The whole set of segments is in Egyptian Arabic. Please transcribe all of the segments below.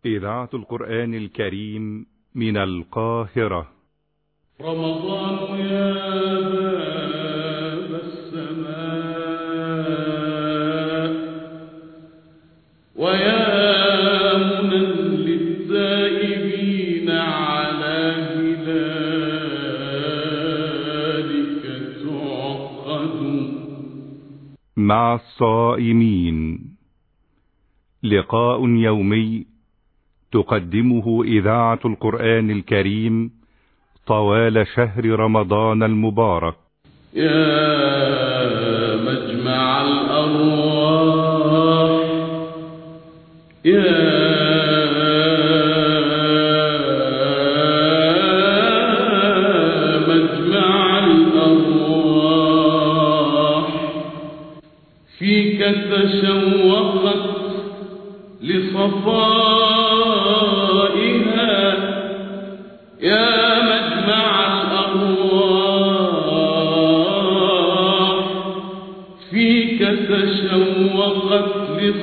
إذاعة القرآن الكريم من القاهرة رمضان يا باب السماء ويا منى للتائبين على هلالك تعقد مع الصائمين لقاء يومي تقدمه إذاعة القرآن الكريم طوال شهر رمضان المبارك يا مجمع الأرواح يا مجمع الأرواح فيك تشوقت لصفائها يا مجمع الأرواح فيك تشوقت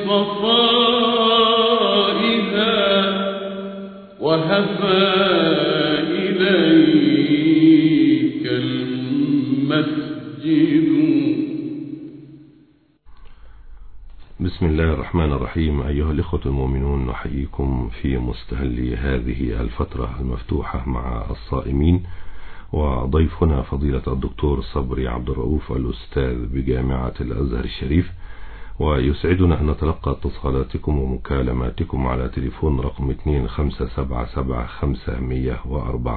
لصفائها وهفى إليك المسجد بسم الله الرحمن الرحيم أيها الإخوة المؤمنون نحييكم في مستهل هذه الفترة المفتوحة مع الصائمين وضيفنا فضيلة الدكتور صبري عبد الرؤوف الأستاذ بجامعة الأزهر الشريف ويسعدنا أن نتلقى اتصالاتكم ومكالماتكم على تليفون رقم 2577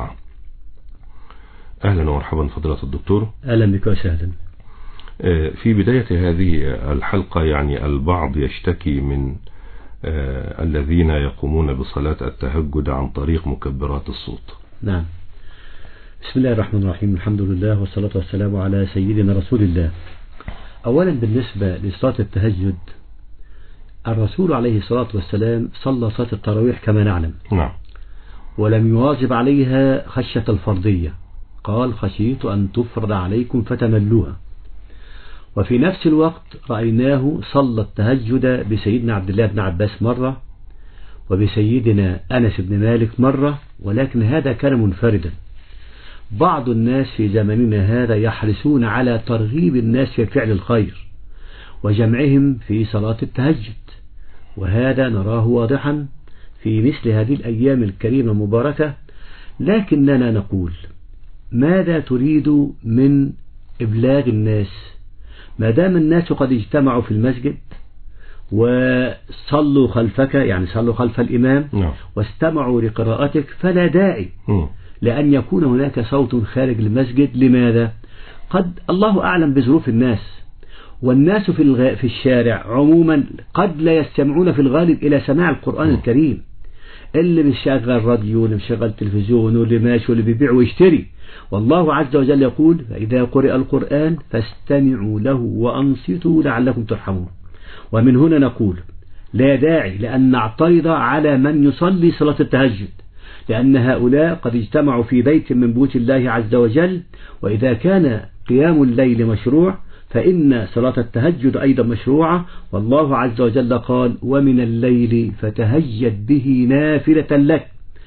أهلا ومرحبا فضيلة الدكتور أهلا بك وسهلا في بداية هذه الحلقة يعني البعض يشتكي من الذين يقومون بصلاة التهجد عن طريق مكبرات الصوت نعم بسم الله الرحمن الرحيم الحمد لله والصلاة والسلام على سيدنا رسول الله أولا بالنسبة لصلاة التهجد الرسول عليه الصلاة والسلام صلى صلاة التراويح كما نعلم نعم ولم يواظب عليها خشية الفرضية قال خشيت أن تفرض عليكم فتملوها وفي نفس الوقت رأيناه صلى التهجد بسيدنا عبد الله بن عباس مرة وبسيدنا أنس بن مالك مرة ولكن هذا كان منفردا بعض الناس في زمننا هذا يحرصون على ترغيب الناس في فعل الخير وجمعهم في صلاة التهجد وهذا نراه واضحا في مثل هذه الأيام الكريمة المباركة لكننا نقول ماذا تريد من إبلاغ الناس ما دام الناس قد اجتمعوا في المسجد وصلوا خلفك يعني صلوا خلف الإمام نعم. واستمعوا لقراءتك فلا داعي مم. لأن يكون هناك صوت خارج المسجد لماذا؟ قد الله أعلم بظروف الناس والناس في الغ... في الشارع عموما قد لا يستمعون في الغالب إلى سماع القرآن م. الكريم اللي بيشغل راديو واللي بيشغل تلفزيون واللي ماشي واللي بيبيع ويشتري والله عز وجل يقول فإذا قرئ القرآن فاستمعوا له وأنصتوا لعلكم ترحمون ومن هنا نقول لا داعي لأن نعترض على من يصلي صلاة التهجد لأن هؤلاء قد اجتمعوا في بيت من بيوت الله عز وجل وإذا كان قيام الليل مشروع فإن صلاة التهجد أيضا مشروعة والله عز وجل قال ومن الليل فتهجد به نافلة لك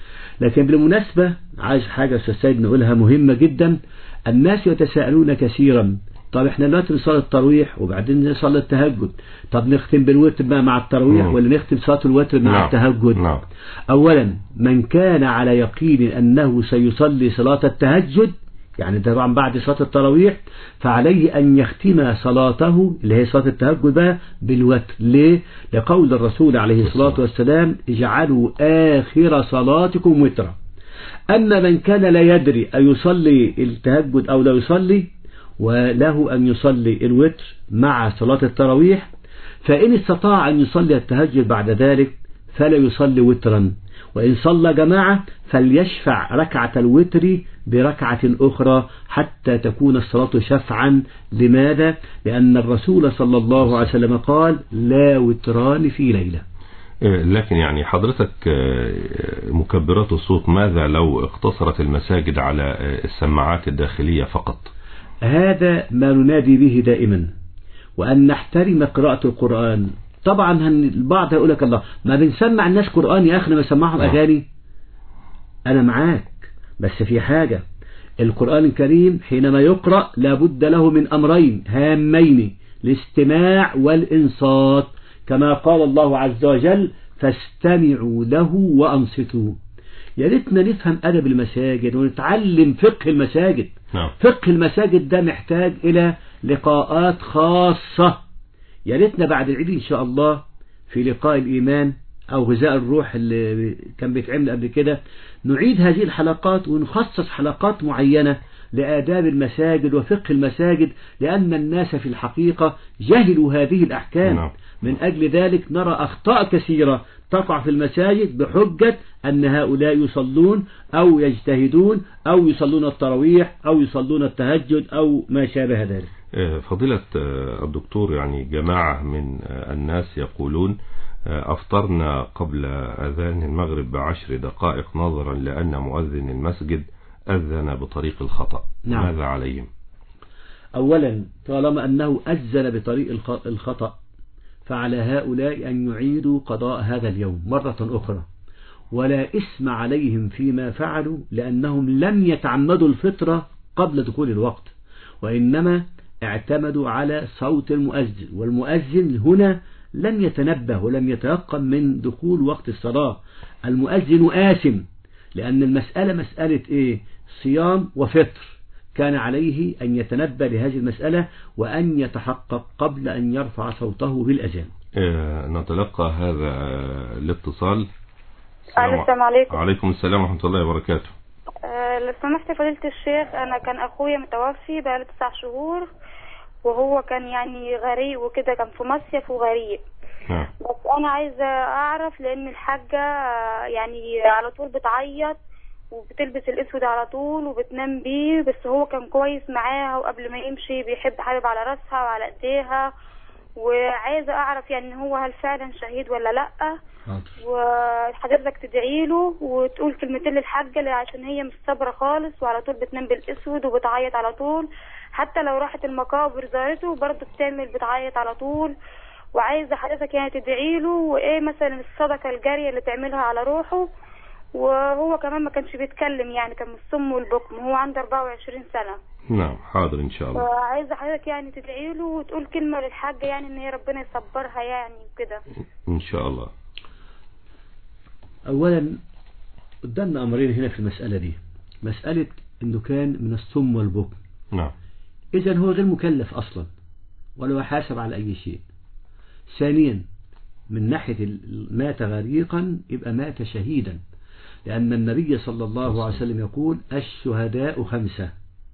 لكن بالمناسبة عايز حاجة أستاذ سيد نقولها مهمة جدا الناس يتساءلون كثيرا طب احنا دلوقتي نصلي التراويح وبعدين نصلي التهجد طب نختم بالوتر بقى مع التراويح مم. ولا نختم صلاة الوتر مع نعم. التهجد نعم. أولا من كان على يقين أنه سيصلي صلاة التهجد يعني ده طبعا بعد صلاة التراويح فعليه أن يختم صلاته اللي هي صلاة التهجد بقى بالوتر ليه؟ لقول الرسول عليه الصلاة والسلام اجعلوا آخر صلاتكم وترا أما من كان لا يدري أيصلي التهجد أو لا يصلي وله أن يصلي الوتر مع صلاة التراويح فإن استطاع أن يصلي التهجد بعد ذلك فلا يصلي وترا وإن صلى جماعة فليشفع ركعة الوتر بركعة أخرى حتى تكون الصلاة شفعا لماذا؟ لأن الرسول صلى الله عليه وسلم قال لا وتران في ليلة آه، لكن يعني حضرتك آه، مكبرات الصوت ماذا لو اقتصرت المساجد على آه، السماعات الداخلية فقط هذا ما ننادي به دائما وأن نحترم قراءة القرآن طبعا هن البعض هيقول لك الله ما بنسمع الناس قرآن يا أخي ما بسمعهم نعم. أغاني أنا معاك بس في حاجة القرآن الكريم حينما يقرأ لابد له من أمرين هامين الاستماع والإنصات كما قال الله عز وجل فاستمعوا له وأنصتوا يا ريتنا نفهم أدب المساجد ونتعلم فقه المساجد نعم فقه المساجد ده محتاج إلى لقاءات خاصة يا ريتنا بعد العيد إن شاء الله في لقاء الإيمان أو غذاء الروح اللي كان بيتعمل قبل كده نعيد هذه الحلقات ونخصص حلقات معينة لآداب المساجد وفقه المساجد لأن الناس في الحقيقة جهلوا هذه الأحكام نعم. من أجل ذلك نرى أخطاء كثيرة تقع في المساجد بحجة أن هؤلاء يصلون أو يجتهدون أو يصلون التراويح أو يصلون التهجد أو ما شابه ذلك آه، فضيلة آه، الدكتور يعني جماعة من آه، الناس يقولون آه، أفطرنا قبل أذان المغرب بعشر دقائق نظرا لأن مؤذن المسجد أذن بطريق الخطأ نعم. ماذا عليهم أولا طالما أنه أذن بطريق الخ- الخطأ فعلى هؤلاء أن يعيدوا قضاء هذا اليوم مرة أخرى ولا إثم عليهم فيما فعلوا لأنهم لم يتعمدوا الفطرة قبل دخول الوقت وإنما اعتمدوا على صوت المؤذن والمؤذن هنا لم يتنبه ولم يتيقن من دخول وقت الصلاة المؤذن آثم لأن المسألة مسألة إيه صيام وفطر كان عليه أن يتنبه لهذه المسألة وأن يتحقق قبل أن يرفع صوته بالأذان آه، نتلقى هذا آه، الاتصال ألو، السلام عليكم. عليكم السلام ورحمة الله وبركاته آه، لو سمحت فضيلة الشيخ أنا كان أخويا متوفي بقاله تسع شهور وهو كان يعني غريق وكده كان في مصيف وغريق نعم بس أنا عايزة أعرف لأن الحاجة آه، يعني على طول بتعيط وبتلبس الأسود على طول وبتنام بيه بس هو كان كويس معاها وقبل ما يمشي بيحب حبيب على راسها وعلى ايديها وعايزة أعرف يعني هو هل فعلا شهيد ولا لأ وحضرتك تدعي له وتقول كلمتين للحاجة اللي عشان هي مش صابرة خالص وعلى طول بتنام بالاسود وبتعيط على طول حتى لو راحت المقابر زارته برضه بتعمل بتعيط على طول وعايزة حضرتك يعني تدعي له وايه مثلا الصدقة الجارية اللي تعملها على روحه وهو كمان ما كانش بيتكلم يعني كان من الصم والبكم هو عنده 24 سنة نعم حاضر إن شاء الله وعايزة حضرتك يعني تدعي له وتقول كلمة للحاجة يعني ان هي ربنا يصبرها يعني وكده إن شاء الله أولا قدامنا أمرين هنا في المسألة دي مسألة أنه كان من الصم والبكم نعم إذا هو غير مكلف أصلا ولا يحاسب على أي شيء ثانيا من ناحية ال- مات غريقا يبقى مات شهيدا لأن النبي صلى الله عليه وسلم يقول الشهداء خمسة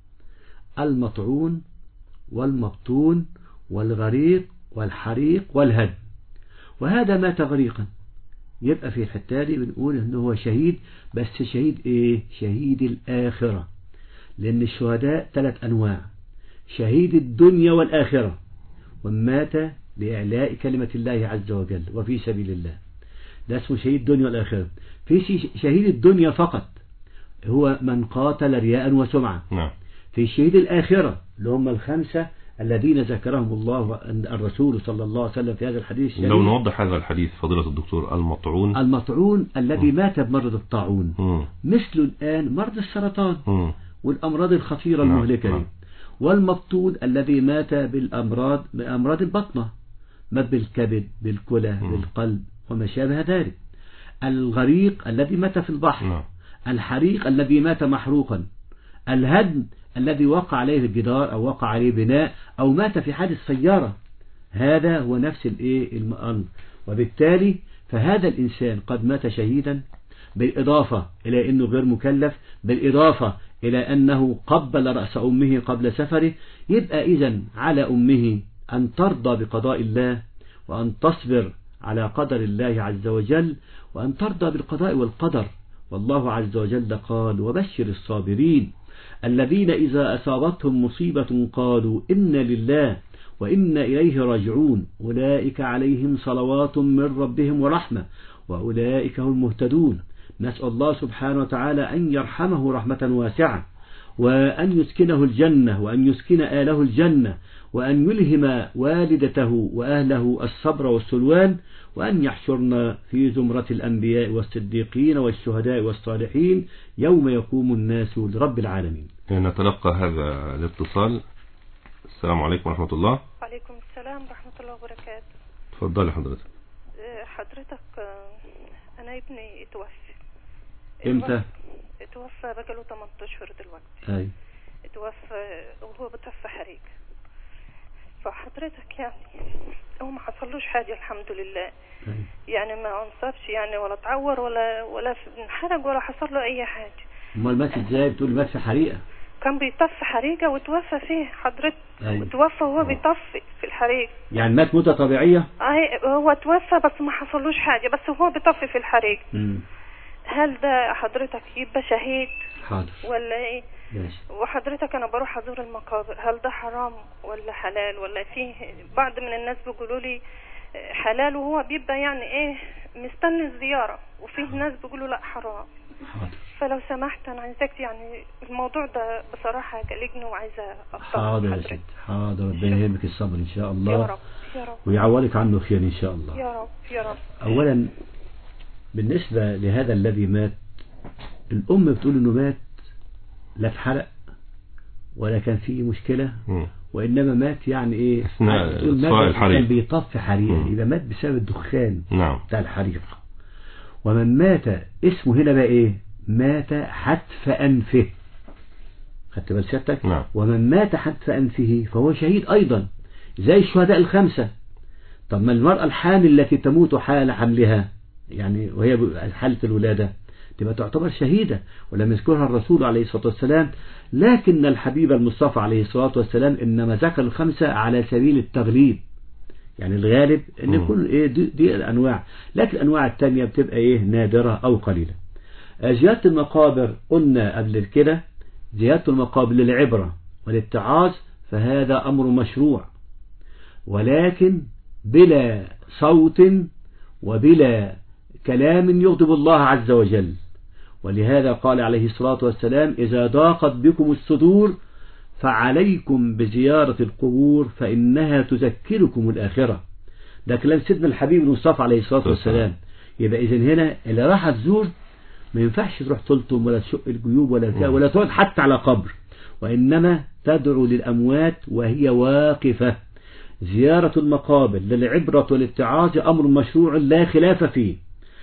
المطعون والمبطون والغريق والحريق والهد وهذا مات غريقا يبقى في الحتة دي بنقول انه هو شهيد بس شهيد ايه شهيد الآخرة لأن الشهداء ثلاث أنواع شهيد الدنيا والآخرة ومات بإعلاء كلمة الله عز وجل وفي سبيل الله ده اسمه شهيد الدنيا والآخرة في شي- شهيد الدنيا فقط هو من قاتل رياء وسمعة نعم في شهيد الآخرة اللي هم الخمسة الذين ذكرهم الله الرسول صلى الله عليه وسلم في هذا الحديث الشريف. لو نوضح هذا الحديث فضيلة الدكتور المطعون المطعون الذي مات بمرض الطاعون مم. مثل الآن مرض السرطان مم. والأمراض الخطيرة نعم، المهلكة نعم. دي. والمبطون الذي مات بالأمراض بأمراض البطنة مات بالكبد بالكلى مم. بالقلب وما شابه ذلك الغريق الذي مات في البحر نعم الحريق الذي مات محروقا الهدم الذي وقع عليه الجدار أو وقع عليه بناء أو مات في حادث سيارة هذا هو نفس الايه الأمر وبالتالي فهذا الإنسان قد مات شهيدا بالإضافة إلى أنه غير مكلف بالإضافة إلى أنه قبل رأس أمه قبل سفره يبقى إذا على أمه أن ترضى بقضاء الله وأن تصبر على قدر الله عز وجل وأن ترضى بالقضاء والقدر والله عز وجل قال وبشر الصابرين الذين إذا أصابتهم مصيبة قالوا إن لله وإنا إليه راجعون أولئك عليهم صلوات من ربهم ورحمة وأولئك هم المهتدون نسأل الله سبحانه وتعالى أن يرحمه رحمة واسعة وأن يسكنه الجنة وأن يسكن آله الجنة وأن يلهم والدته وأهله الصبر والسلوان وأن يحشرنا في زمرة الأنبياء والصديقين والشهداء والصالحين يوم يقوم الناس لرب العالمين نتلقى هذا الاتصال السلام عليكم ورحمة الله وعليكم السلام ورحمة الله وبركاته تفضلي حضرتك آه، حضرتك آه، أنا ابني اتوفى إمتى؟ اتوفى بقاله 8 أشهر دلوقتي أي اتوفى وهو بتوفى حريق فحضرتك يعني هو ما حصلوش حاجة الحمد لله أي. يعني ما انصابش يعني ولا اتعور ولا ولا في- انحرق ولا حصل له أي حاجة أمال مات إزاي بتقول مات في حريقة كان بيطفي حريقة وتوفى فيه حضرتك أيوة. وتوفى وهو بيطفي في الحريق يعني مات موتة طبيعية أي هو توفى بس ما حصلوش حاجة بس هو بيطفي في الحريق مم. هل ده حضرتك يبقى شهيد حاضر ولا ايه ماشي وحضرتك انا بروح ازور المقابر هل ده حرام ولا حلال ولا فيه بعض من الناس بيقولوا لي حلال وهو بيبقى يعني ايه مستني الزيارة وفيه ناس بيقولوا لا حرام حاضر فلو سمحت انا عايزاك يعني الموضوع ده بصراحة قلقني وعايزة حاضر يا ست حاضر ربنا يهمك الصبر إن شاء يا الله رب يا رب ويعوضك عنه خير إن شاء الله يا رب يا رب أولا بالنسبة لهذا الذي مات الأم بتقول إنه مات لا اتحرق ولا كان فيه مشكلة مم. وإنما مات يعني إيه أثناء بتقول مات إطفاء الحريق. كان بيطفي حريق مم. يبقى مات بسبب الدخان نعم بتاع الحريق ومن مات اسمه هنا بقى إيه مات حتف أنفه خدت بال سيادتك نعم. ومن مات حتف أنفه فهو شهيد أيضا زي الشهداء الخمسة طب ما المرأة الحامل التي تموت حال حملها يعني وهي حالة الولادة تبقى تعتبر شهيدة ولم يذكرها الرسول عليه الصلاة والسلام لكن الحبيب المصطفى عليه الصلاة والسلام إنما ذكر الخمسة على سبيل التغليب يعني الغالب ان مم. يكون ايه دي, دي الانواع لكن الانواع التانية بتبقى ايه نادرة او قليلة آه، زيارة المقابر قلنا قبل كده زيارة المقابر للعبرة والاتعاظ فهذا امر مشروع ولكن بلا صوت وبلا كلام يغضب الله عز وجل ولهذا قال عليه الصلاة والسلام إذا ضاقت بكم الصدور فعليكم بزيارة القبور فإنها تذكركم الآخرة ده كلام سيدنا الحبيب المصطفى عليه الصلاة والسلام يبقى إذن هنا اللي راح تزور ما ينفعش تروح تلطم ولا تشق الجيوب ولا بتاع ولا تقعد حتى على قبر وإنما تدعو للأموات وهي واقفة زيارة المقابر للعبرة والاتعاظ أمر مشروع لا خلاف فيه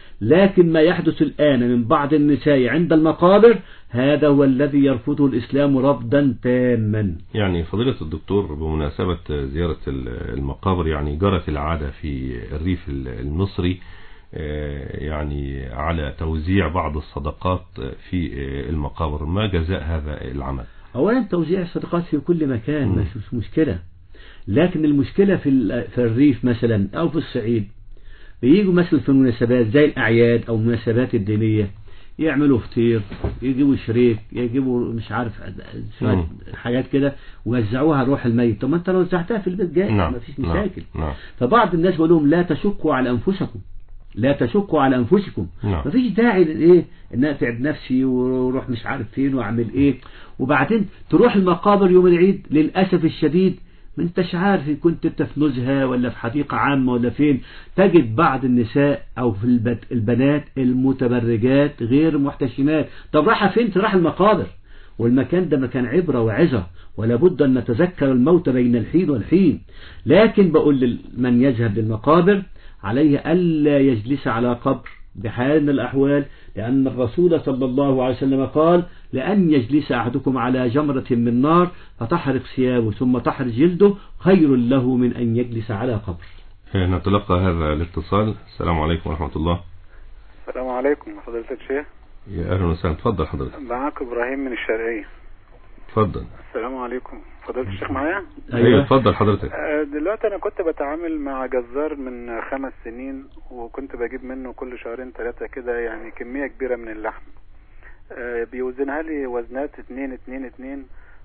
لكن ما يحدث الآن من بعض النساء عند المقابر هذا هو الذي يرفضه الإسلام رفضا تاما يعني فضيلة الدكتور بمناسبة زيارة المقابر يعني جرت العادة في الريف المصري آه، يعني على توزيع بعض الصدقات في آه، المقابر ما جزاء هذا العمل أولا توزيع الصدقات في كل مكان مم. مش مشكلة لكن المشكلة في ال- في الريف مثلا أو في الصعيد بيجوا مثلا في المناسبات زي الأعياد أو المناسبات الدينية يعملوا فطير يجيبوا شريك يجيبوا مش عارف شوية مم. حاجات كده ويوزعوها روح الميت طب ما انت لو وزعتها في البيت جاي نعم ما فيش نعم، مشاكل نعم فبعض الناس بيقول لهم لا تشقوا على أنفسكم لا تشقوا على أنفسكم نعم. مفيش داعي لإيه إن أنا أتعب نفسي وأروح مش عارف فين وأعمل إيه وبعدين تروح المقابر يوم العيد للأسف الشديد ما انتش عارف إن كنت انت في نزهة ولا في حديقة عامة ولا فين تجد بعض النساء او في البت- البنات المتبرجات غير محتشمات طب رايحة فين تروح المقابر والمكان ده مكان عبرة وعظة ولا بد أن نتذكر الموت بين الحين والحين لكن بقول لمن يذهب للمقابر عليه ألا يجلس على قبر بحال من الأحوال لأن الرسول صلى الله عليه وسلم قال لأن يجلس أحدكم على جمرة من نار فتحرق ثيابه ثم تحرق جلده خير له من أن يجلس على قبر آه، نتلقى هذا الاتصال السلام عليكم ورحمة الله السلام عليكم فضيلة الشيخ يا أهلا وسهلا تفضل حضرتك معاك إبراهيم من الشرقية تفضل السلام عليكم فضيلة الشيخ معايا أيوة تفضل حضرتك آه، دلوقتي أنا كنت بتعامل مع جزار من خمس سنين وكنت بجيب منه كل شهرين ثلاثة كده يعني كمية كبيرة من اللحم آه، بيوزنها لي وزنات اتنين اتنين اتنين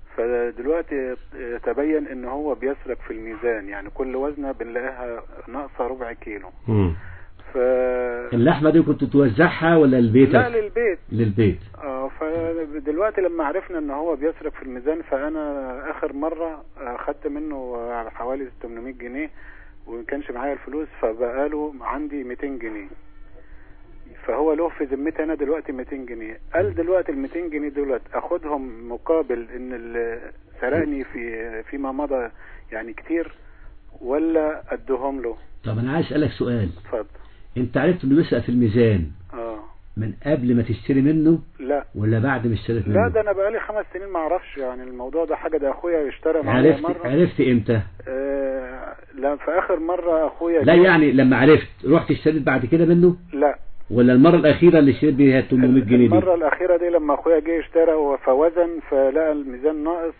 فدلوقتي آه، تبين ان هو بيسرق في الميزان يعني كل وزنة بنلاقيها ناقصة ربع كيلو مم. ف اللحمة دي كنت توزعها ولا لبيتك لا للبيت للبيت اه فدلوقتي لما عرفنا ان هو بيصرف في الميزان فانا اخر مرة اخدت منه على حوالي 800 جنيه وما كانش معايا الفلوس فبقاله عندي 200 جنيه فهو له في ذمتي انا دلوقتي 200 جنيه قال دلوقتي ال 200 جنيه دولت اخدهم مقابل ان اللي سرقني في فيما مضى يعني كتير ولا ادهم له طب انا عايز اسالك سؤال اتفضل انت عرفت انه بيسقى في الميزان اه من قبل ما تشتري منه لا ولا بعد ما اشتريت منه لا ده انا بقالي خمس سنين ما اعرفش يعني الموضوع ده حاجه ده اخويا اشترى معايا عرفت مره عرفت امتى آه لا في اخر مره اخويا لا جه- يعني لما عرفت رحت اشتريت بعد كده منه لا ولا المرة الأخيرة اللي اشتريت بيها 800 جنيه دي المره الاخيره دي لما اخويا جه اشترى فوزن فلقى الميزان ناقص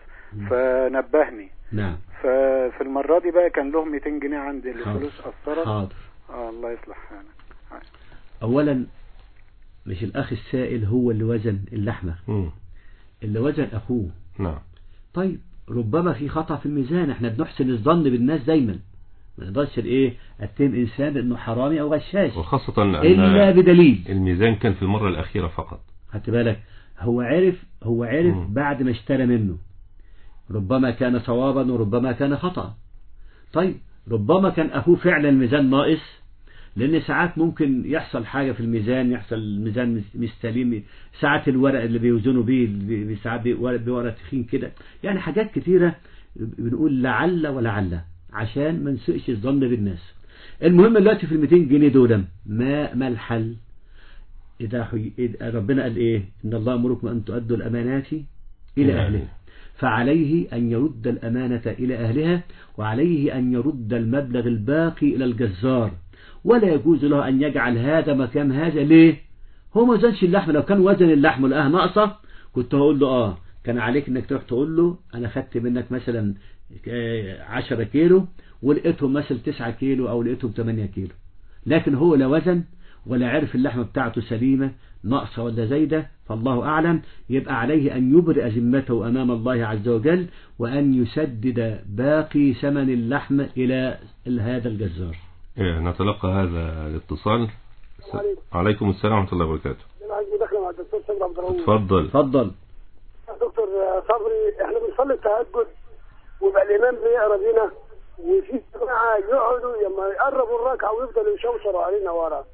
فنبهني نعم ففي المره دي بقى كان له 200 جنيه عندي الفلوس اثرت حاضر اه الله يصلح حالك أولا مش الأخ السائل هو اللي وزن اللحمة مم. اللي وزن أخوه نعم طيب ربما في خطأ في الميزان احنا بنحسن الظن بالناس دايما ما نقدرش ايه اتهم انسان انه حرامي او غشاش وخاصة الا أن بدليل الميزان كان في المرة الأخيرة فقط خدت بالك هو عرف هو عرف مم. بعد ما اشترى منه ربما كان صوابا وربما كان خطأ طيب ربما كان أخوه فعلا الميزان ناقص لأن ساعات ممكن يحصل حاجة في الميزان يحصل الميزان مش- مش سليم ساعات الورق اللي بيوزنوا بيه بي- بي- ساعات بورق بورق تخين كده يعني حاجات كتيرة بنقول لعل ولعل عشان ما نسئش الظن بالناس المهم دلوقتي في ال 200 جنيه دول ما ما الحل إذا حي... إذا ربنا قال إيه إن الله أمركم أن تؤدوا الأمانات إلى إلى أهلها أهلها. فعليه أن يرد الأمانة إلى أهلها وعليه أن يرد المبلغ الباقي إلى الجزار ولا يجوز له أن يجعل هذا مكان هذا ليه هو ما وزنش اللحم لو كان وزن اللحم ولقاها ناقصة كنت هقول له آه كان عليك انك تروح تقول له انا خدت منك مثلا آه، 10 كيلو ولقيتهم مثلا 9 كيلو او لقيتهم 8 كيلو لكن هو لا وزن ولا عرف اللحمة بتاعته سليمة ناقصة ولا زايدة فالله أعلم يبقى عليه أن يبرئ ذمته أمام الله عز وجل وأن يسدد باقي ثمن اللحم إلى هذا الجزار إيه، نتلقى هذا الاتصال عليكم السلام ورحمة الله وبركاته انا عايز مداخله مع الدكتور سيد عبد الرؤوف اتفضل اتفضل دكتور صبري احنا بنصلي التهجد ويبقى الامام بيقرا بينا وفي جماعه يقعدوا لما يقربوا الركعه ويفضلوا يشوشروا علينا ورا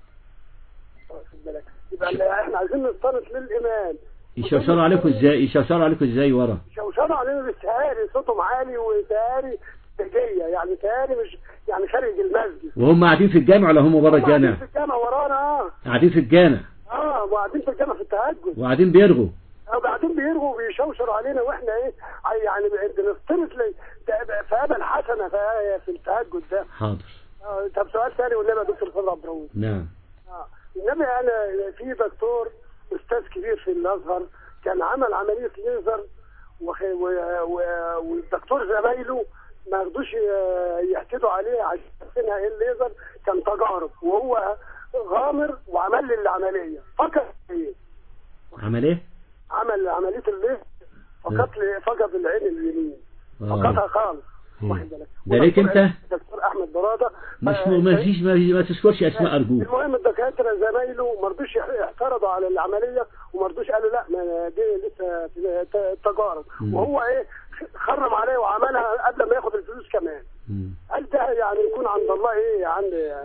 واخد بالك يبقى ال- احنا عايزين نستند للامام يشوشروا عليكم ازاي يشوشروا عليكم ازاي ورا يشوشروا علينا بالتهاري صوتهم عالي وتهاري تهجيه يعني تهاري مش يعني خارج المسجد وهم قاعدين في الجامع ولا هم بره هم قاعدين الجامع في الجامع ورانا اه قاعدين في الجامع اه وقاعدين في الجامع في التهجد وقاعدين بيرغوا وبعدين بيرغوا وبيشوشروا علينا واحنا ايه يعني بنستند لي فهذا الحسنه في- في التهجد ده حاضر آه، طب سؤال ثاني والنبي يا دكتور فضل عبد الرؤوف نعم آه. النبي انا في دكتور استاذ كبير في الازهر كان عمل عمليه ليزر وخ- و- و- والدكتور زمايله ما رضوش ي- يحكدوا عليه عشان يعرفينها ايه الليزر كان تجارب وهو غامر وعمل لي العمليه فقط ايه عمل ايه عمل عمليه الليزر فقط لي فقط العين اليمين آه. فقطها خالص مم. واخد بالك ده ليك ودكتور- انت؟ دكتور احمد براده مش آه، ما فيش ما, فيش- ما تذكرش اسماء ارجوك المهم الدكاتره زمايله ما رضوش اعترضوا على العمليه وما رضوش قالوا لا ما دي لسه في ت- تجارب مم. وهو ايه خرم عليه وعملها قبل ما ياخد الفلوس كمان مم. هل ده يعني يكون عند الله ايه عند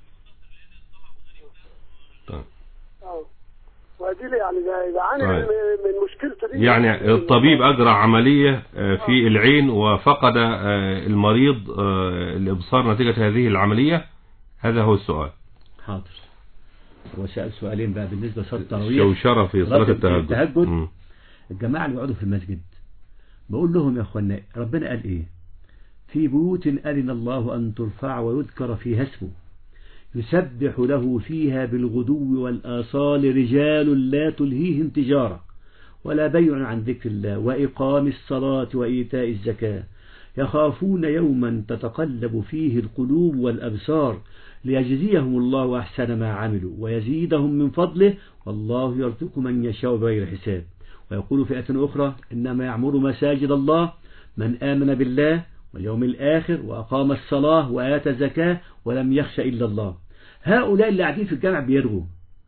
طيب. اه وادي لي يعني ده- يعاني طيب. من من مشكلته دي يعني الطبيب أجرى عملية آه، في العين وفقد آه، المريض آه، الإبصار نتيجة هذه العملية هذا هو السؤال حاضر هو سأل سؤالين بقى بالنسبة لصلاة التراويح شوشرة في صلاة راتب التهجد التهجد. مم. الجماعة اللي بيقعدوا في المسجد بقول لهم يا اخوانا ربنا قال ايه في بيوت أذن الله أن ترفع ويذكر فيها اسمه يسبح له فيها بالغدو والآصال رجال لا تلهيهم تجارة ولا بيع عن ذكر الله وإقام الصلاة وإيتاء الزكاة يخافون يوما تتقلب فيه القلوب والأبصار ليجزيهم الله أحسن ما عملوا ويزيدهم من فضله والله يرزق من يشاء بغير حساب ويقول فئة أخرى إنما يعمر مساجد الله من آمن بالله واليوم الآخر وأقام الصلاة وآتى الزكاة ولم يخش إلا الله هؤلاء اللي قاعدين في الجامع بيرغوا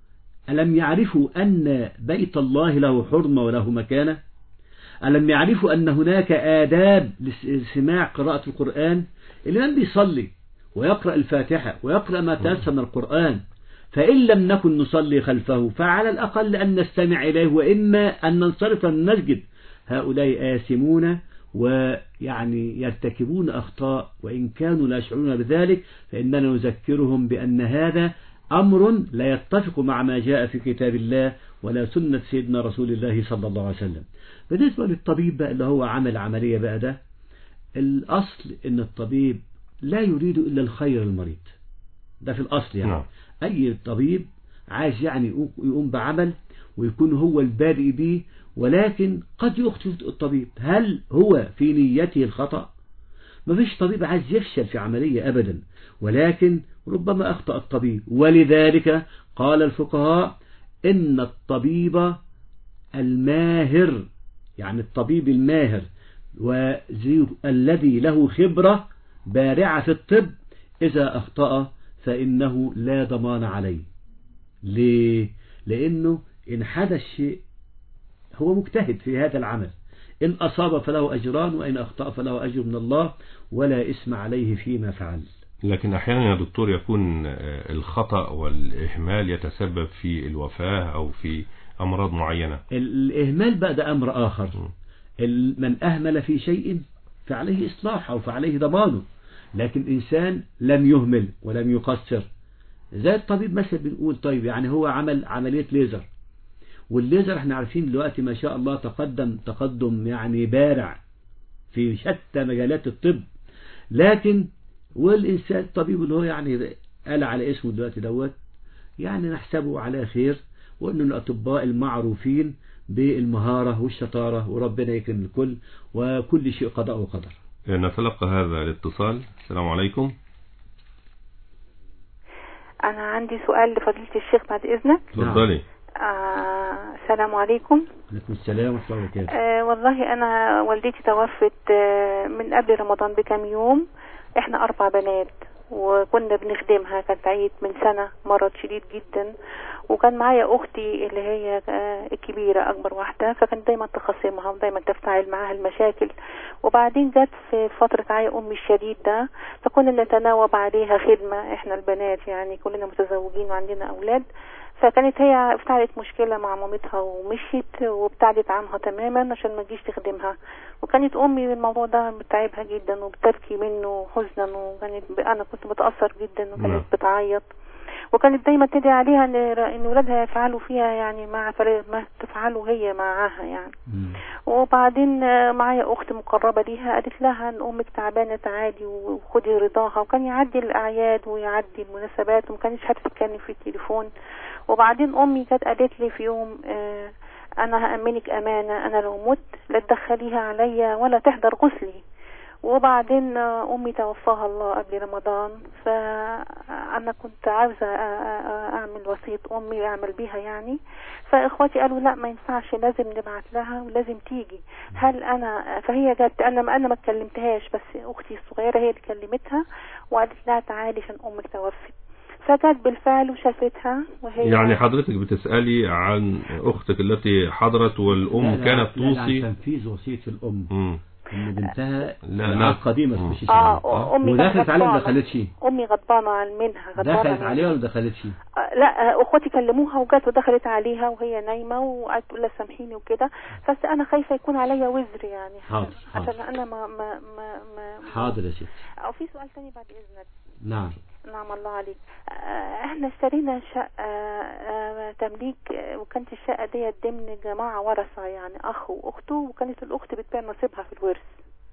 ألم يعرفوا أن بيت الله له حرمة وله مكانة ألم يعرفوا أن هناك آداب لسماع قراءة القرآن الإمام بيصلي ويقرأ الفاتحة ويقرأ ما تيسر من القرآن فإن لم نكن نصلي خلفه فعلى الأقل أن نستمع إليه وإما أن ننصرف من المسجد هؤلاء آثمون ويعني يرتكبون أخطاء وإن كانوا لا يشعرون بذلك فإننا نذكرهم بأن هذا أمر لا يتفق مع ما جاء في كتاب الله ولا سنة سيدنا رسول الله صلى الله عليه وسلم بالنسبة للطبيب بقى اللي هو عمل عملية بقى ده الأصل إن الطبيب لا يريد إلا الخير للمريض ده في الأصل يعني نعم. أي طبيب عايز يعني يقوم- يقوم بعمل ويكون هو البادئ به ولكن قد يخطئ الطبيب هل هو في نيته الخطأ ما فيش طبيب عايز يفشل في عملية أبدا ولكن ربما أخطأ الطبيب ولذلك قال الفقهاء إن الطبيب الماهر يعني الطبيب الماهر وذي الذي له خبرة بارعة في الطب إذا أخطأ فإنه لا ضمان عليه ليه؟ لأنه إن حدث شيء هو مجتهد في هذا العمل إن أصاب فله أجران وإن أخطأ فله أجر من الله ولا إسم عليه فيما فعل لكن أحيانا يا دكتور يكون آه، الخطأ والإهمال يتسبب في الوفاة أو في أمراض معينة الإهمال بقى ده أمر آخر ال- من أهمل في شيء فعليه إصلاحه فعليه ضمانه لكن إنسان لم يهمل ولم يقصر زي الطبيب مثلا بنقول طيب يعني هو عمل عملية ليزر والليزر احنا عارفين دلوقتي ما شاء الله تقدم تقدم يعني بارع في شتى مجالات الطب لكن والإنسان الطبيب اللي هو يعني قال على اسمه دلوقتي دوت يعني نحسبه على خير وأنه الأطباء المعروفين بالمهارة والشطارة وربنا يكرم الكل وكل شيء قضاء وقدر آه، نتلقى هذا الاتصال السلام عليكم أنا عندي سؤال لفضيلة الشيخ بعد إذنك تفضلي آه السلام عليكم عليكم السلام ورحمة الله وبركاته آه والله أنا والدتي توفت آه من قبل رمضان بكام يوم إحنا أربع بنات وكنا بنخدمها كانت عيت من سنة مرض شديد جدا وكان معايا أختي اللي هي آه، الكبيرة أكبر واحدة فكانت دايما تخاصمها ودايما تفتعل معاها المشاكل وبعدين جت في فترة عيا أمي الشديد ده فكنا نتناوب عليها خدمة إحنا البنات يعني كلنا متزوجين وعندنا أولاد فكانت هي افتعلت مشكلة مع مامتها ومشيت وابتعدت عنها تماما عشان ما تجيش تخدمها وكانت أمي الموضوع ده بتعبها جدا وبتبكي منه حزنا وكانت أنا كنت بتأثر جدا نعم. وكانت بتعيط وكانت دايما تدعي عليها ان ان ولادها يفعلوا فيها يعني مع فل- ما تفعله هي معاها يعني وبعدين آه، معايا اخت مقربه ليها قالت لها ان امك تعبانه تعالي وخدي رضاها وكان يعدي الاعياد ويعدي المناسبات وما كانتش هتتكلم في التليفون وبعدين امي كانت قالت لي في يوم آه، انا هامنك امانه انا لو مت لا تدخليها عليا ولا تحضر غسلي وبعدين آه، امي توفاها الله قبل رمضان فانا كنت عاوزه آه، آه، اعمل وصيه امي اعمل بيها يعني فاخواتي قالوا لا ما ينفعش لازم نبعت لها ولازم تيجي هل انا فهي جت انا ما انا ما اتكلمتهاش بس اختي الصغيره هي اللي كلمتها وقالت لها تعالي عشان امك توفت فجت بالفعل وشافتها وهي يعني حضرتك بتسألي عن أختك التي حضرت والأم لا، لا، كانت لا، عن توصي تنفيذ وصية الأم مم. إن بنتها لا، لا لا. قديمة مم. تخش اه الشغل. امي كانت ودخلت عليها ولا غضبانة. دخلتش امي غضبانه منها غضبانه دخلت منها. عليها ولا دخلتش آه، لا آه، اخواتي كلموها وجت ودخلت عليها وهي نايمه وقعدت تقول لها سامحيني وكده بس انا خايفه يكون عليا وزر يعني حاضر، حاضر. عشان انا ما ما ما, ما حاضر يا ست او في سؤال تاني بعد اذنك نعم نعم الله عليك آه، احنا اشترينا شقة آه، تمليك آه، وكانت الشقة دي ضمن جماعة ورثة يعني اخ واخته وكانت الاخت بتبيع نصيبها في الورث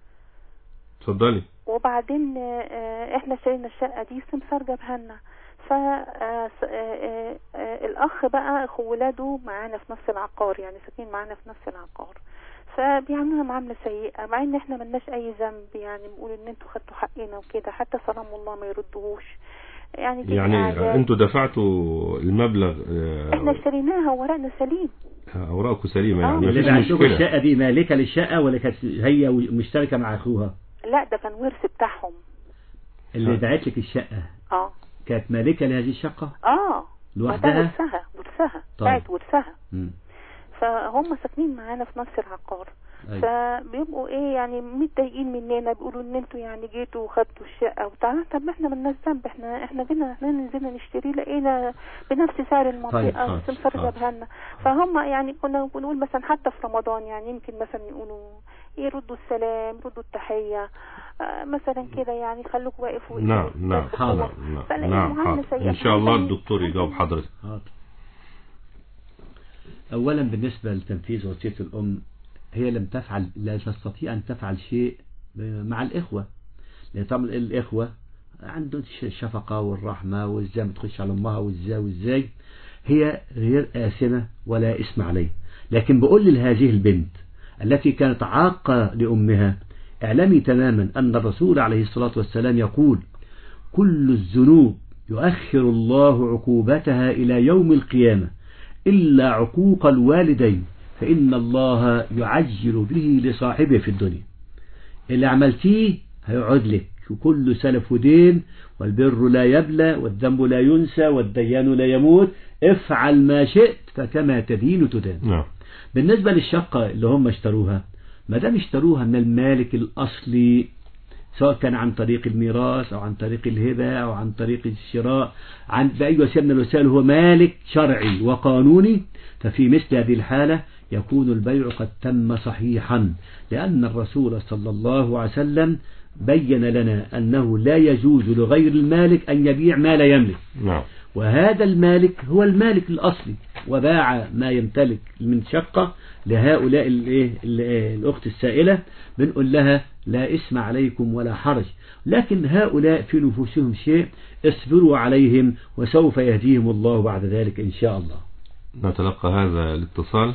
اتفضلي وبعدين آه، آه، احنا اشترينا الشقة دي سمسار جابها لنا ف آه، س- آه، آه، الاخ بقى اخو ولاده معانا في نفس العقار يعني ساكنين معانا في نفس العقار فبيعملونا معاملة سيئة مع ان احنا ملناش اي ذنب يعني بنقول ان انتوا خدتوا حقنا وكده حتى سلام الله ما يردهوش يعني دي يعني أعداد. انتوا دفعتوا المبلغ آه، احنا اشتريناها ورقنا سليم اوراقكم سليمه آه. يعني اللي مفيش بعت لكم مشكله الشقة دي مالكة للشقة ولا كانت هي مشتركة مع أخوها لا ده كان ورث بتاعهم اللي باعت لك الشقة اه كانت مالكة لهذه الشقة اه لوحدها؟ ما ده ورثها ورثها نفسها طيب. بتاعت ورثها مم. فهم ساكنين معانا في نفس العقار أيوة. فبيبقوا ايه يعني متضايقين مننا بيقولوا ان انتوا يعني جيتوا وخدتوا الشقه وبتاع طب ما احنا مالناش ذنب احنا احنا جينا احنا نزلنا نشتري لقينا بنفس سعر طيب، المنطقه خلاص، بس الفرق خلاص. جابها لنا فهم يعني كنا بنقول مثلا حتى في رمضان يعني يمكن مثلا يقولوا يردوا السلام ردوا التحيه آه مثلا كده يعني خلوك واقف وإيه، نعم نعم بس حاضر. هو- نعم فلاقي نعم معاملة حاضر. سيئة. إن شاء الله فإحنا- الدكتور يجاوب حضرتك حاضر. أولا بالنسبة لتنفيذ وصية الأم هي لم تفعل لا تستطيع أن تفعل شيء مع الإخوة لأن طبعا الإخوة عندهم الشفقة والرحمة وإزاي ما تخش على أمها وإزاي وإزاي هي غير آثمة ولا اسم عليه لكن بقول لهذه البنت التي كانت عاقة لأمها اعلمي تماما أن الرسول عليه الصلاة والسلام يقول كل الذنوب يؤخر الله عقوبتها إلى يوم القيامة إلا عقوق الوالدين فإن الله يعجل به لصاحبه في الدنيا اللي عملتيه هيقعد لك وكل سلف ودين والبر لا يبلى والذنب لا ينسى والديان لا يموت افعل ما شئت فكما تدين تدان نعم بالنسبة للشقة اللي هم اشتروها ما دام اشتروها من المالك الأصلي سواء كان عن طريق الميراث أو عن طريق الهبة أو عن طريق الشراء عن بأي وسيلة من الوسائل هو مالك شرعي وقانوني ففي مثل هذه الحالة يكون البيع قد تم صحيحا لأن الرسول صلى الله عليه وسلم بين لنا أنه لا يجوز لغير المالك أن يبيع ما لا يملك نعم وهذا المالك هو المالك الأصلي وباع ما يمتلك من شقة لهؤلاء الإيه ال- الأخت السائلة بنقول لها لا اسم عليكم ولا حرج لكن هؤلاء في نفوسهم شيء اصبروا عليهم وسوف يهديهم الله بعد ذلك إن شاء الله نتلقى هذا الاتصال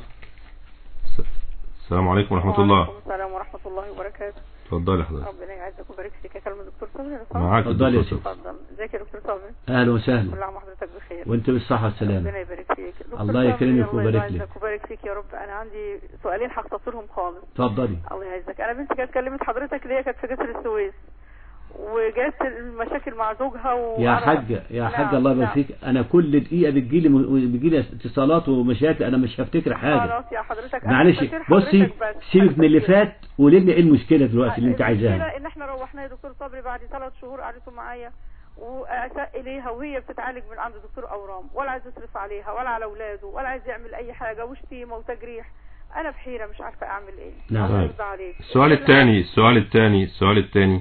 س- السلام عليكم ورحمة الله وعليكم السلام ورحمة الله وبركاته اتفضلي حضرتك ربنا يعزك ويبارك فيك اكلم الدكتور صبري لو سمحت. معاك اتفضلي يا الدكتور سيدي. اتفضل ازيك يا دكتور صبري أهلا كل وسهلا عام وحضرتك بخير وانت بالصحة والسلامة ربنا يبارك فيك دكتور الله صبري، يكرمك الله ويبارك لك. يعزك ويبارك فيك يا رب انا عندي سؤالين هختصرهم خالص اتفضلي الله يعزك انا بنتي كانت كلمت حضرتك اللي هي كانت في جسر السويس وجات المشاكل مع زوجها و يا حاجة يا حاجة الله يبارك فيك أنا كل دقيقة بتجيلي بتجيلي اتصالات ومشاكل أنا مش هفتكر حاجة خلاص يا حضرتك أنا معلش بفتكر بصي حضرتك بس. سيبك من اللي فات ولمي ايه المشكلة دلوقتي اللي انت المشكلة عايزاها ان احنا روحنا يا دكتور صبري بعد ثلاث شهور قعدته معايا واساء اليها وهي بتتعالج من عند دكتور اورام ولا عايز يصرف عليها ولا على اولاده ولا عايز يعمل اي حاجه وشتيمه وتجريح انا بحيره مش عارفه اعمل ايه نعم. الله طيب. يرضى عليك السؤال الثاني السؤال الثاني السؤال الثاني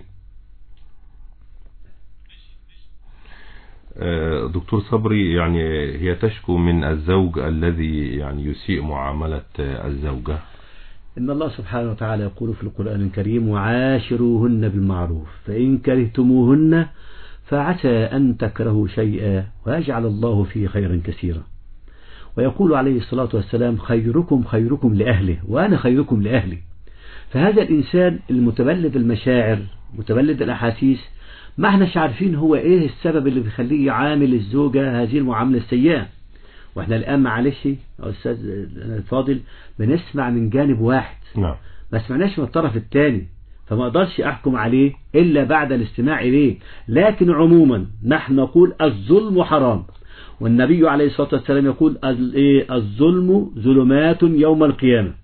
آه، دكتور صبري يعني هي تشكو من الزوج الذي يعني يسيء معاملة آه، الزوجة إن الله سبحانه وتعالى يقول في القرآن الكريم وعاشروهن بالمعروف فإن كرهتموهن فعسى أن تكرهوا شيئا ويجعل الله فيه خيرا كثيرا ويقول عليه الصلاة والسلام خيركم خيركم لأهله وأنا خيركم لأهلي فهذا الإنسان المتبلد المشاعر متبلد الأحاسيس ما احناش عارفين هو ايه السبب اللي بيخليه يعامل الزوجة هذه المعاملة السيئة واحنا الآن معلش يا أستاذ الفاضل بنسمع من جانب واحد نعم ما سمعناش من الطرف الثاني فما اقدرش احكم عليه الا بعد الاستماع اليه لكن عموما نحن نقول الظلم حرام والنبي عليه الصلاة والسلام يقول ال- إيه؟ الظلم ظلمات يوم القيامة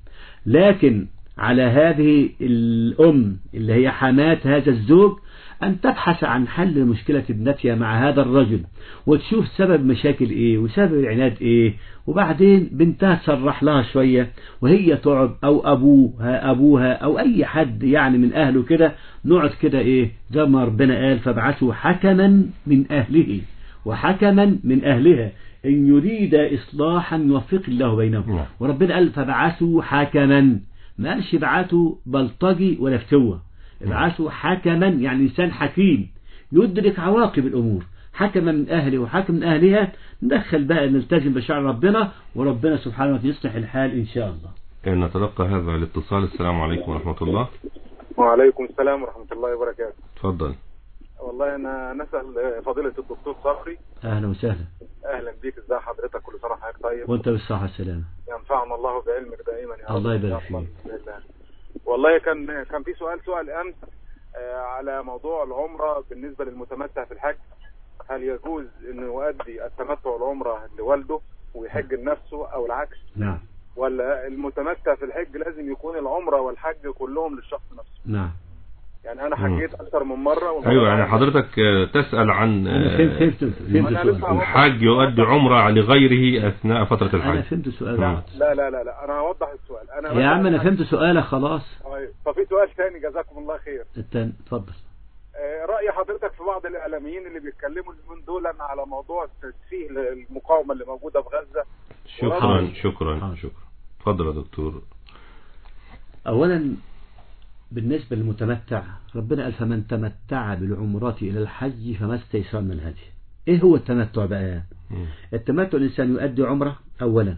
لكن على هذه الأم اللي هي حماة هذا الزوج أن تبحث عن حل مشكلة ابنتها مع هذا الرجل وتشوف سبب مشاكل إيه وسبب العناد إيه وبعدين بنتها تصرح لها شوية وهي تقعد أو أبوها أبوها أو أي حد يعني من أهله كده نقعد كده إيه زي ما ربنا قال فابعثوا حكما من أهله وحكما من أهلها إن يريد إصلاحا يوفق الله بينهم نعم. وربنا قال فابعثوا حكما ما قالش ابعثوا بلطجي ولا فتوة ابعثوا حكما يعني إنسان حكيم يدرك عواقب الأمور حكما من أهله وحكم من أهلها ندخل بقى نلتزم بشرع ربنا وربنا سبحانه وتعالى يصلح الحال إن شاء الله آه، نتلقى هذا الاتصال السلام عليكم ورحمة الله وعليكم السلام ورحمة الله وبركاته تفضل والله أنا نسأل فضيلة الدكتور صبري أهلا وسهلا أهلا بيك إزاي حضرتك كل سنة وحضرتك طيب وأنت بالصحة والسلامة ينفعنا الله بعلمك دائما يا رب الله يبارك يا رب. فيك. بإذن الله. والله كان كان في سؤال سؤال أمس آه، على موضوع العمرة بالنسبة للمتمتع في الحج هل يجوز أنه يؤدي التمتع العمرة لوالده ويحج لنفسه او العكس نعم ولا المتمتع في الحج لازم يكون العمره والحج كلهم للشخص نفسه نعم يعني انا مم. حجيت اكثر من مره والمرة ايوه يعني الثانية- حضرتك آه، تسأل عن أنا آه، فهمت فهمت فهمت أنا السؤال لسه الحاج يؤدي عمرة لغيره أثناء فترة أنا الحج فهمت السؤال مم. غلط. لا لا لا لا انا هوضح السؤال انا يا عم أنا مثلاً- فهمت سؤالك خلاص طيب ففي سؤال ثاني جزاكم الله خير التاني اتفضل آه، رأي حضرتك في بعض الإعلاميين اللي بيتكلموا اليومين دول على موضوع التسفيه للمقاومة اللي موجودة في غزة شكرا حاضر. شكرا حاضر. شكرا اتفضل يا دكتور أولا بالنسبة للمتمتع ربنا قال فمن تمتع بالعمرة إلى الحج فما استيسر من الهدي إيه هو التمتع بقى مم. التمتع الإنسان يؤدي عمرة أولا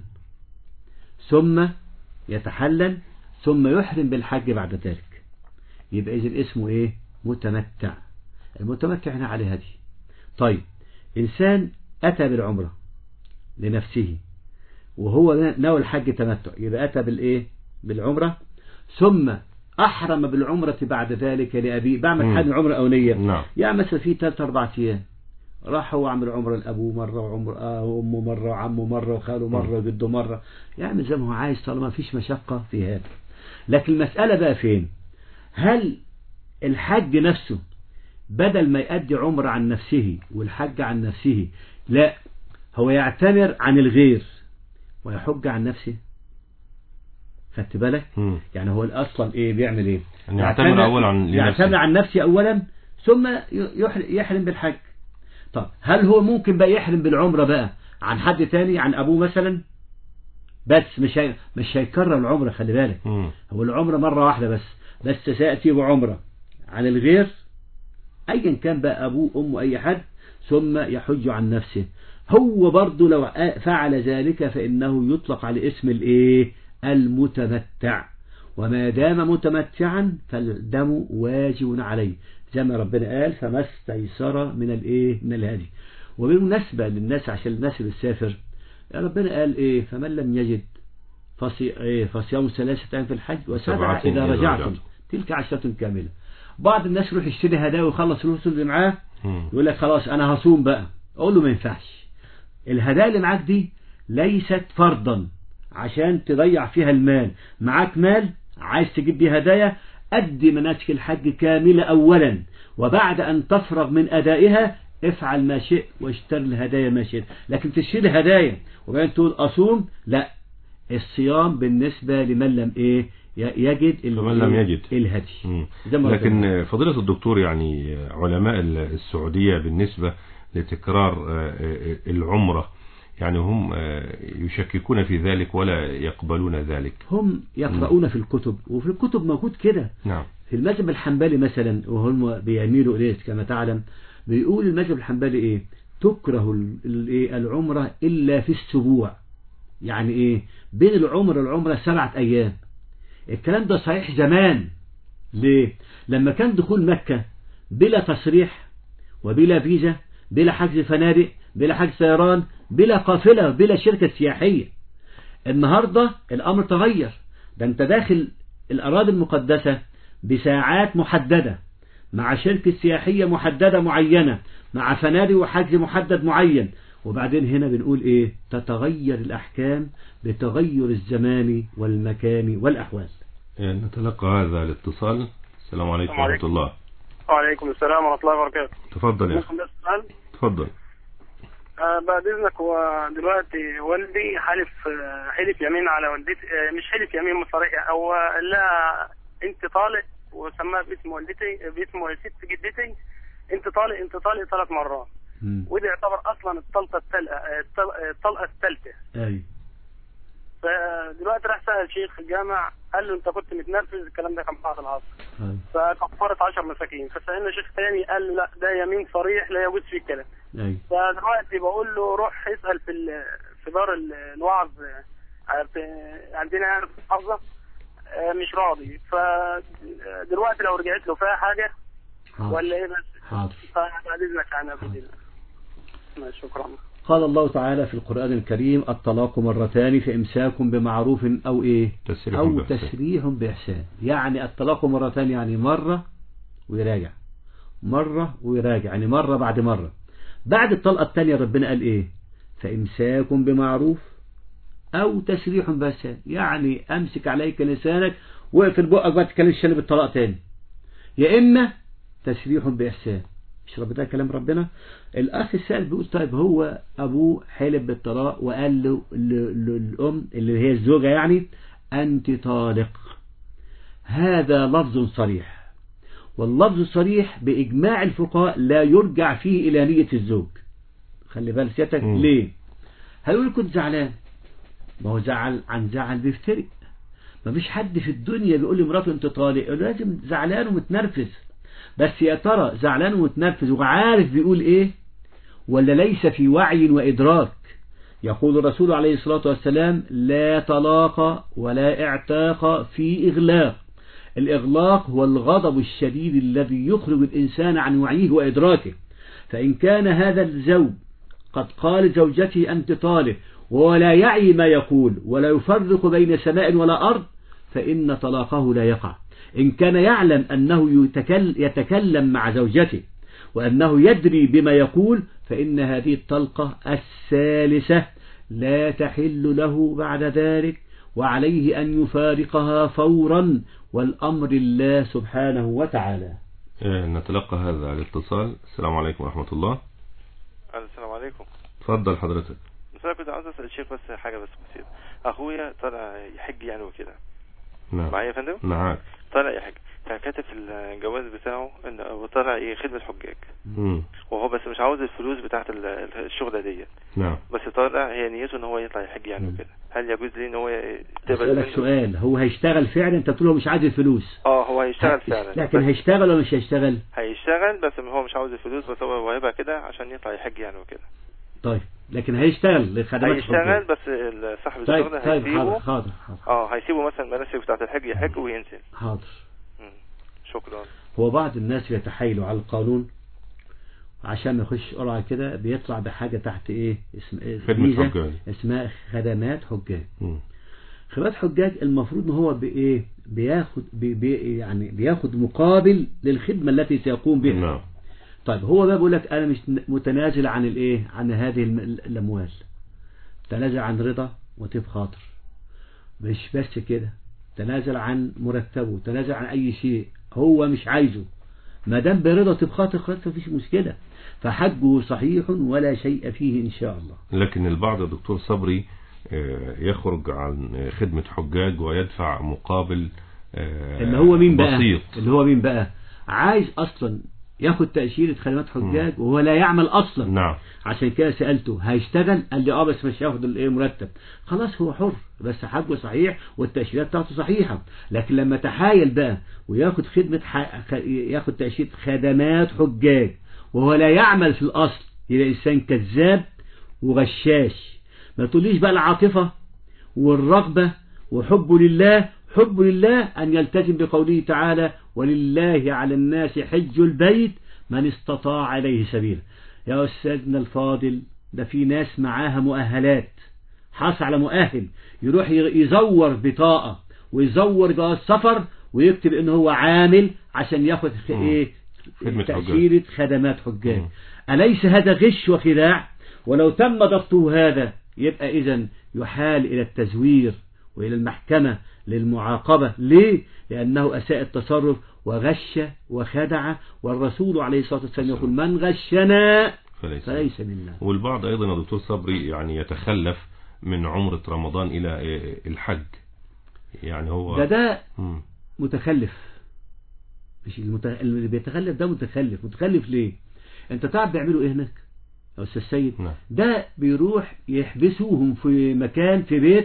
ثم يتحلل ثم يحرم بالحج بعد ذلك يبقى إذن اسمه إيه متمتع المتمتع هنا عليه هدي طيب إنسان أتى بالعمرة لنفسه وهو نوى الحج تمتع يبقى أتى بالإيه بالعمرة ثم أحرم بالعمرة بعد ذلك لأبيه بعمل مم. حج عمرة أولية نعم يعني مثلا في ثلاث أربع أيام راح هو عمل عمرة لأبوه مرة وعمر آه وأمه مرة وعمه مرة وخاله مرة وجده مرة يعمل زي ما هو عايز طالما فيش مشقة في هذا لكن المسألة بقى فين هل الحج نفسه بدل ما يؤدي عمرة عن نفسه والحج عن نفسه لا هو يعتمر عن الغير ويحج عن نفسه خدت بالك مم. يعني هو اصلا ايه بيعمل ايه أن يعتمر أولا عن يعتمر لنفسه عن نفسه اولا ثم يح- يحرم بالحج طب هل هو ممكن بقى يحرم بالعمرة بقى عن حد تاني عن ابوه مثلا بس مش هي... مش هيكرر العمرة خلي بالك مم. هو العمرة مرة واحدة بس بس سيأتي بعمرة عن الغير أيا كان بقى أبوه أمه أي حد ثم يحج عن نفسه هو برضه لو فعل ذلك فإنه يطلق على اسم الإيه المتمتع وما دام متمتعا فالدم واجب عليه زي ما ربنا قال فما استيسر من الإيه من الهدي وبالمناسبة للناس عشان الناس اللي تسافر ربنا قال إيه فمن لم يجد فصي... إيه فصيام ثلاثة أيام في الحج وسبعة وسبعة إذا إذا رجعتم رجعتم. تلك عشرة كاملة بعض الناس يروح يشتري هدايا ويخلص فلوسه اللي معاه مم. يقول لك خلاص أنا هصوم بقى أقول له ما ينفعش الهدايا اللي معاك دي ليست فرضا عشان تضيع فيها المال معاك مال عايز تجيب بيه هدايا أدي مناسك الحج كاملة أولا وبعد أن تفرغ من أدائها افعل ما شئت واشتري الهدايا ما شئت لكن تشتري هدايا وبعدين تقول أصوم لا الصيام بالنسبة لمن لم إيه ي- يجد ال- فمن لم يجد. الهدي مم. زي ما ربنا قال. لكن فضيلة الدكتور يعني علماء السعودية بالنسبة لتكرار آه، العمرة يعني هم آه، يشككون في ذلك ولا يقبلون ذلك هم يقرؤون في الكتب وفي الكتب موجود كده نعم في المذهب الحنبلي مثلا وهم بيميلوا إليه كما تعلم بيقول المذهب الحنبلي إيه تكره ال- ال- إيه العمرة إلا في السبوع يعني إيه بين العمرة والعمرة سبعة أيام الكلام ده صحيح زمان ليه لما كان دخول مكة بلا تصريح وبلا فيزا بلا حجز فنادق بلا حجز طيران بلا قافلة بلا شركة سياحية النهاردة الأمر تغير ده أنت داخل الأراضي المقدسة بساعات محددة مع شركة سياحية محددة معينة مع فنادق وحجز محدد معين وبعدين هنا بنقول إيه تتغير الأحكام بتغير الزمان والمكان والأحوال يعني نتلقى هذا الاتصال السلام عليكم السلام ورحمة الله وعليكم السلام ورحمة الله وبركاته تفضل يا أخي ممكن بس سؤال تفضل آه بعد إذنك هو دلوقتي والدي حلف آه حلف يمين على والدتي آه مش حلف يمين صريح هو قال لها أنت طالق وسماها باسم والدتي باسم ست جدتي أنت طالق أنت طالق ثلاث مرات ودي يعتبر أصلا الطلقة التل- آه، الطل- الطلقة الثالثة أي فدلوقتي راح سأل شيخ الجامع قال له أنت كنت متنرفز الكلام ده كان بعد العصر أي فكفرت 10 مساكين فسألنا شيخ تاني قال له لا ده يمين صريح لا يجوز فيه الكلام أي فدلوقتي بقول له روح اسأل في ال- في دار ال- الوعظ آه، في- عندنا يعني في المحافظة آه، مش راضي فدلوقتي لو رجعت له فيها حاجة حاضر ولا ايه بس حاضر فبعد اذنك انا بدي ماشي، شكرا قال الله تعالى في القرآن الكريم الطلاق مرتان فإمساك بمعروف أو إيه تسريح أو بإحسان. تسريح بإحسان يعني الطلاق مرتان يعني مرة ويراجع مرة ويراجع يعني مرة بعد مرة بعد الطلقة الثانية ربنا قال إيه فإمساك بمعروف أو تسريح بإحسان يعني أمسك عليك لسانك واقفل بقك ما تتكلمش الا بالطلاق تاني يا إما تسريح بإحسان مش رب ده كلام ربنا الأخ السائل بيقول طيب هو أبوه حلف بالطلاق وقال له ل- ل- الأم اللي هي الزوجة يعني أنت طالق هذا لفظ صريح واللفظ الصريح بإجماع الفقهاء لا يرجع فيه إلى نية الزوج خلي بالك سيادتك مم. ليه هيقول كنت زعلان ما هو زعل عن زعل بيفترق ما فيش حد في الدنيا بيقول لمراته انت طالق يقول له لازم زعلان ومتنرفز بس يا ترى زعلان ومتنرفز وعارف بيقول ايه ولا ليس في وعي وإدراك يقول الرسول عليه الصلاة والسلام لا طلاق ولا اعتاق في إغلاق الإغلاق هو الغضب الشديد الذي يخرج الإنسان عن وعيه وإدراكه فإن كان هذا الزوج قد قال زوجته أنت طالق ولا يعي ما يقول ولا يفرق بين سماء ولا أرض فإن طلاقه لا يقع إن كان يعلم أنه يتكل- يتكلم مع زوجته وأنه يدري بما يقول فإن هذه الطلقة الثالثة لا تحل له بعد ذلك وعليه أن يفارقها فورا والأمر الله سبحانه وتعالى آه، نتلقى هذا الاتصال السلام عليكم ورحمة الله السلام عليكم تفضل حضرتك بس انا كنت عاوز اسال الشيخ بس حاجه بس بسيطه اخويا طالع يحج يعني وكده نعم معايا يا فندم معاك طالع يحج فكاتب في الجواز بتاعه ان هو طالع ايه خدمه حجاج مم. وهو بس مش عاوز الفلوس بتاعت ال- الشغله ديت نعم بس طالع هي نيته ان هو يطلع يحج يعني وكده هل يجوز ليه ان هو يتقبل أسألك منه؟ سؤال هو هيشتغل فعلا انت تقول له مش عايز الفلوس اه هو هيشتغل ه- فعلا لكن بس هيشتغل ولا مش هيشتغل هيشتغل بس هو مش عاوز الفلوس بس هو واهبها كده عشان يطلع يحج يعني وكده طيب لكن هيشتغل لخدمات هيشتغل الحجاج. بس ال- صاحب طيب الشغل طيب هيسيبه حاضر حاضر حاضر اه هيسيبه مثلا المناسك بتاعت الحج يحج وينزل حاضر شكرا هو بعض الناس يتحايلوا على القانون عشان يخش قرعة كده بيطلع بحاجة تحت ايه اسم إيه؟ خدمة ميزة حجاج. اسمها خدمات حجاج مم. خدمات حجاج المفروض ان هو بايه بياخد بي بي يعني بياخد مقابل للخدمة التي سيقوم بها نعم طيب هو بقى بيقول لك انا مش متنازل عن الايه عن هذه الم- الاموال تنازل عن رضا وطيب خاطر مش بس كده تنازل عن مرتبه تنازل عن اي شيء هو مش عايزه ما دام برضا طيب خاطر خلاص مفيش مشكلة فحجه صحيح ولا شيء فيه ان شاء الله لكن البعض يا دكتور صبري آه، يخرج عن خدمة حجاج ويدفع مقابل آه، اللي هو مين بقى بسيط اللي هو مين بقى عايز اصلا ياخد تأشيرة خدمات حجاج وهو لا يعمل اصلا نعم عشان كده سألته هيشتغل قال لي اه بس مش هياخد الايه مرتب خلاص هو حر بس حجه صحيح والتأشيرات بتاعته صحيحة لكن لما تحايل بقى وياخد خدمة ح... خ- ياخد تأشيرة خدمات حجاج وهو لا يعمل في الأصل يبقى إنسان كذاب وغشاش ما تقوليش بقى العاطفة والرغبة وحبه لله حب لله أن يلتزم بقوله تعالى ولله على الناس حج البيت من استطاع إليه سبيلا يا أستاذنا الفاضل ده في ناس معاها مؤهلات حاصل على مؤهل يروح يزور بطاقة ويزور جواز سفر ويكتب ان هو عامل عشان ياخد خ- ايه خدمة حجاج. تأشيرة خدمات حجاج أليس هذا غش وخداع ولو تم ضبطه هذا يبقى إذا يحال إلى التزوير وإلى المحكمة للمعاقبة ليه؟ لأنه أساء التصرف وغش وخدع والرسول عليه الصلاة والسلام يقول من غشنا فليس فليس منا والبعض أيضا يا دكتور صبري يعني يتخلف من عمرة رمضان إلى آه، الحج يعني هو ده ده مم. متخلف مش المت... اللي بيتخلف ده متخلف متخلف ليه انت تعرف بيعملوا ايه هناك يا استاذ سيد نعم. ده بيروح يحبسوهم في مكان في بيت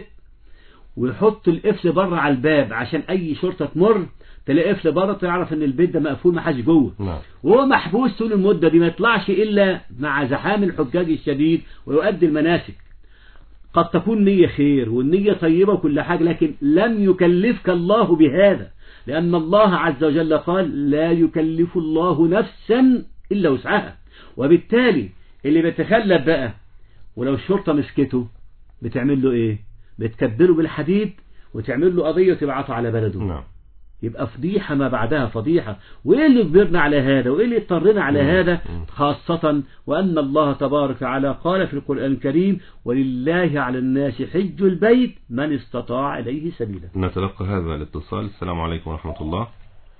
ويحط القفل بره على الباب عشان اي شرطه تمر تلاقي قفل بره تعرف ان البيت ده مقفول ما حدش جوه نعم وهو محبوس طول المدة دي ما يطلعش إلا مع زحام الحجاج الشديد ويؤدي المناسك قد تكون نية خير والنية طيبة وكل حاجة لكن لم يكلفك الله بهذا لأن الله عز وجل قال لا يكلف الله نفسا إلا وسعها وبالتالي اللي بيتخلف بقى ولو الشرطة مسكته بتعمل له إيه بتكبله بالحديد وتعمل له قضية وتبعته على بلده نعم يبقى فضيحة ما بعدها فضيحة وإيه اللي يجبرنا على هذا وإيه اللي يضطرنا على هذا خاصة وأن الله تبارك وتعالى قال في القرآن الكريم ولله على الناس حج البيت من استطاع إليه سبيلا نتلقى هذا الاتصال السلام عليكم ورحمة الله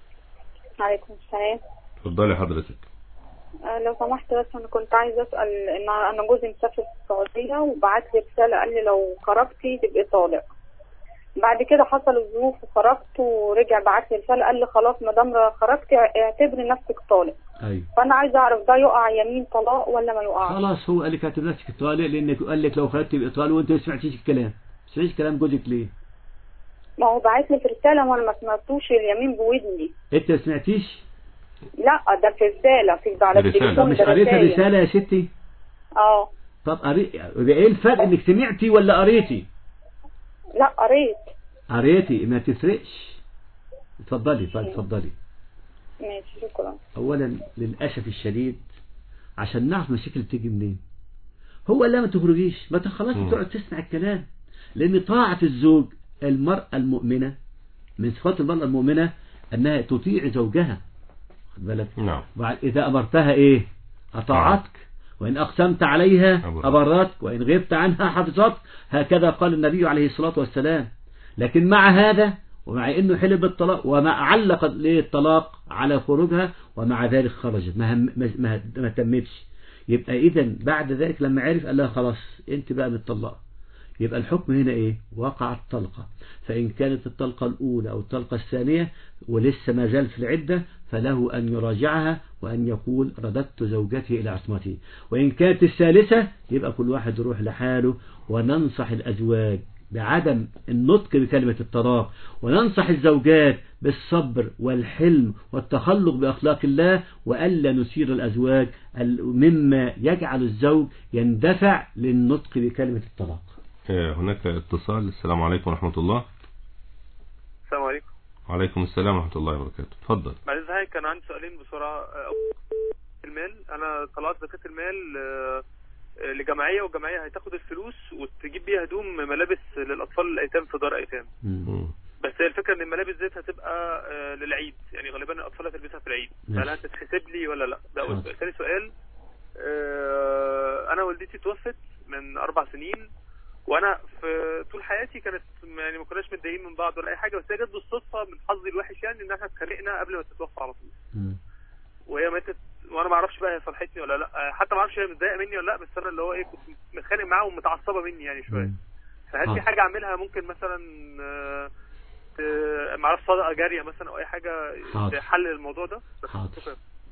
عليكم السلام اتفضلي حضرتك آه، لو سمحت بس انا كنت عايزه اسال ان انا جوزي مسافر في السعوديه وبعت لي رساله قال لي لو خرجتي تبقي طالق بعد كده حصل الظروف وخرجت ورجع بعت لي رساله قال لي خلاص ما دام خرجتي اعتبري نفسك طالق أيوة فانا عايزه اعرف ده يقع يمين طلاق ولا ما يقعش خلاص هو قال لك هتبقى نفسك طالق لأنك قال لك لو خدت بإطالة وأنت ما سمعتيش الكلام ما سمعتيش كلام جوزك ليه ما هو بعت لي في رساله وانا ما سمعتوش اليمين بودني أنت ما سمعتيش لا ده في رساله في ده على رسالة. طب التليفون مش ده قريت رسالة. الرسالة يا ستي اه طب قريت يبقى ايه الفرق انك سمعتي ولا قريتي لا قريت قريتي ما تفرقش اتفضلي طيب اتفضلي ماشي شكرا اولا للاسف الشديد عشان نعرف المشاكل بتيجي منين هو لا ما تخرجيش ما خلاص مم. تقعد تسمع الكلام لان طاعة الزوج المرأة المؤمنة من صفات المرأة المؤمنة انها تطيع زوجها خد بالك نعم وبعد إذا أمرتها إيه أطاعتك وإن أقسمت عليها أبرأت. أبرتك وإن غبت عنها حفظتك هكذا قال النبي عليه الصلاة والسلام لكن مع هذا ومع أنه حلب بالطلاق وما علق ليه الطلاق على خروجها ومع ذلك خرجت ما, هم ما, ما, ما تمتش يبقى إذا بعد ذلك لما عرف قال لها خلاص أنت بقى متطلقة يبقى الحكم هنا ايه وقعت طلقة فإن كانت الطلقة الأولى أو الطلقة الثانية ولسه ما زال في العدة فله أن يراجعها وأن يقول رددت زوجتي إلى عصمتي وإن كانت الثالثة يبقى كل واحد يروح لحاله وننصح الأزواج بعدم النطق بكلمة الطلاق وننصح الزوجات بالصبر والحلم والتخلق بأخلاق الله وألا نثير الأزواج ال- مما يجعل الزوج يندفع للنطق بكلمة الطلاق آه، هناك اتصال السلام عليكم ورحمة الله السلام عليكم وعليكم السلام ورحمة الله وبركاته اتفضل بعد ذلك كان عندي سؤالين بسرعة آه، المال أنا طلعت زكاة المال آه، آه، لجمعية والجمعية هتاخد الفلوس وتجيب بيها هدوم ملابس للأطفال الأيتام في دار أيتام مم. بس هي الفكرة إن الملابس ديت هتبقى آه، للعيد يعني غالبا الأطفال هتلبسها في العيد ماشي. فهل هتتحسب لي ولا لا ده أول حاضر. سؤال ثاني سؤال آه، أنا والدتي توفت من أربع سنين وانا في طول حياتي كانت يعني ما كناش متضايقين من بعض ولا اي حاجه بس هي جت بالصدفه من حظي الوحش يعني ان احنا اتخانقنا قبل ما تتوفى على طول وهي ماتت وانا ما اعرفش بقى هي صلحتني ولا لا حتى ما اعرفش هي متضايقه مني ولا لا بس انا اللي هو ايه كنت متخانق معاها ومتعصبه مني يعني شويه فهل في حاضر. حاجه اعملها ممكن مثلا آه، ت- ما اعرفش صدقه جاريه مثلا او اي حاجه حاضر. تحل الموضوع ده بس حاضر. شكرا.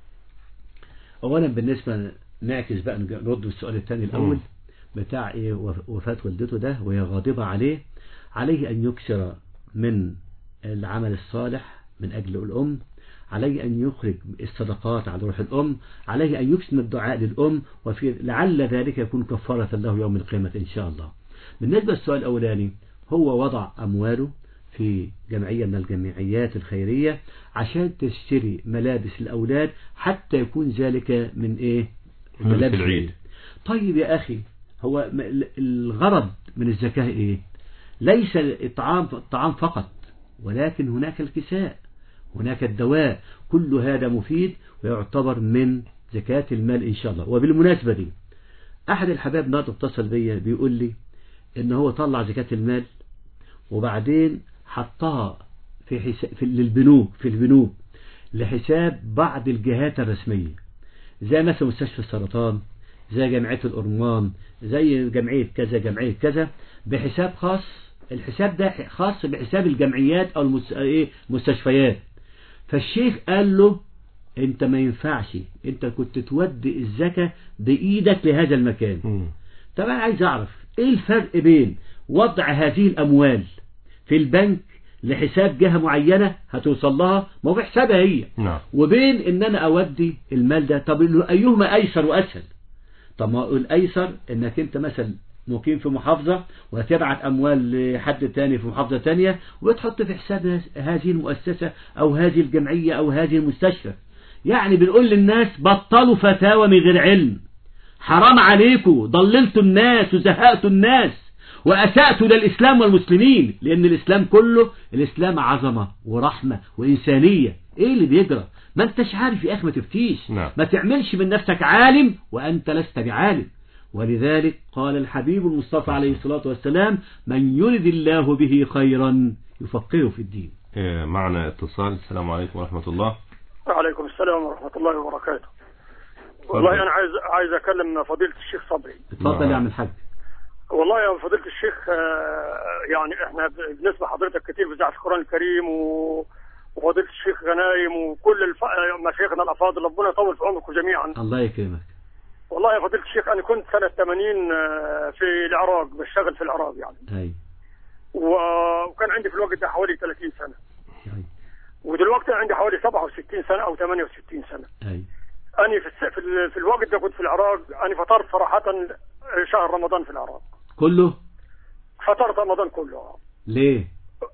أولا بالنسبة نعكس بقى نرد بالسؤال الثاني الأول بتاع إيه وف- وفاة والدته ده وهي غاضبة عليه عليه أن يكسر من العمل الصالح من أجل الأم عليه أن يخرج الصدقات على روح الأم عليه أن يكسر الدعاء للأم وفي لعل ذلك يكون كفارة له يوم القيامة إن شاء الله بالنسبة للسؤال الأولاني هو وضع أمواله في جمعية من الجمعيات الخيرية عشان تشتري ملابس الأولاد حتى يكون ذلك من إيه ملابس العيد. طيب يا أخي هو م- ال- الغرض من الزكاة إيه ليس الطعام الطعام فقط ولكن هناك الكساء هناك الدواء كل هذا مفيد ويعتبر من زكاة المال إن شاء الله وبالمناسبة دي أحد الحباب النهارده اتصل بيا بيقول لي إن هو طلع زكاة المال وبعدين حطها في حساب في للبنوك في البنوك لحساب بعض الجهات الرسمية زي مثلا مستشفى السرطان زي جمعية الأرمان زي جمعية كذا جمعية كذا بحساب خاص الحساب ده خاص بحساب الجمعيات أو المس... إيه مستشفيات فالشيخ قال له انت ما ينفعش انت كنت تودي الزكاة بإيدك لهذا المكان طب انا عايز اعرف ايه الفرق بين وضع هذه الاموال في البنك لحساب جهة معينة هتوصل لها ما هو في حسابها هي نعم وبين ان انا اودي المال ده طب ايهما ايسر واسهل طب ما الايسر انك انت مثلا مقيم في محافظة وتبعت اموال لحد تاني في محافظة تانية وتحط في حساب هذه المؤسسة او هذه الجمعية او هذه المستشفى يعني بنقول للناس بطلوا فتاوى من غير علم حرام عليكم ضللتوا الناس وزهقتوا الناس وأسأت للإسلام والمسلمين لأن الإسلام كله الإسلام عظمة ورحمة وإنسانية إيه اللي بيجرى ما انتش عارف يا أخي ما تفتيش نعم. ما تعملش من نفسك عالم وأنت لست بعالم ولذلك قال الحبيب المصطفى عليه الصلاة والسلام من يرد الله به خيرا يفقهه في الدين آه، معنا اتصال السلام عليكم ورحمة الله وعليكم السلام ورحمة الله وبركاته والله أنا عايز عايز أكلم فضيلة الشيخ صبري اتفضل يا عم الحاج والله يا فضيلة الشيخ آه، يعني احنا بنسمع حضرتك كتير في إذاعة القرآن الكريم و وفضيلة الشيخ غنايم وكل الف... مشايخنا الأفاضل ربنا يطول في عمركم جميعا الله يكرمك والله يا فضيلة الشيخ أنا كنت سنة 80 آه، في العراق بشتغل في العراق يعني أي و- وكان عندي في الوقت ده حوالي 30 سنة ودلوقتي عندي حوالي 67 سنة أو 68 سنة أي أنا في الس... في, ال... في الوقت ده كنت في العراق أنا فطرت صراحة شهر رمضان في العراق كله فطرت رمضان كله ليه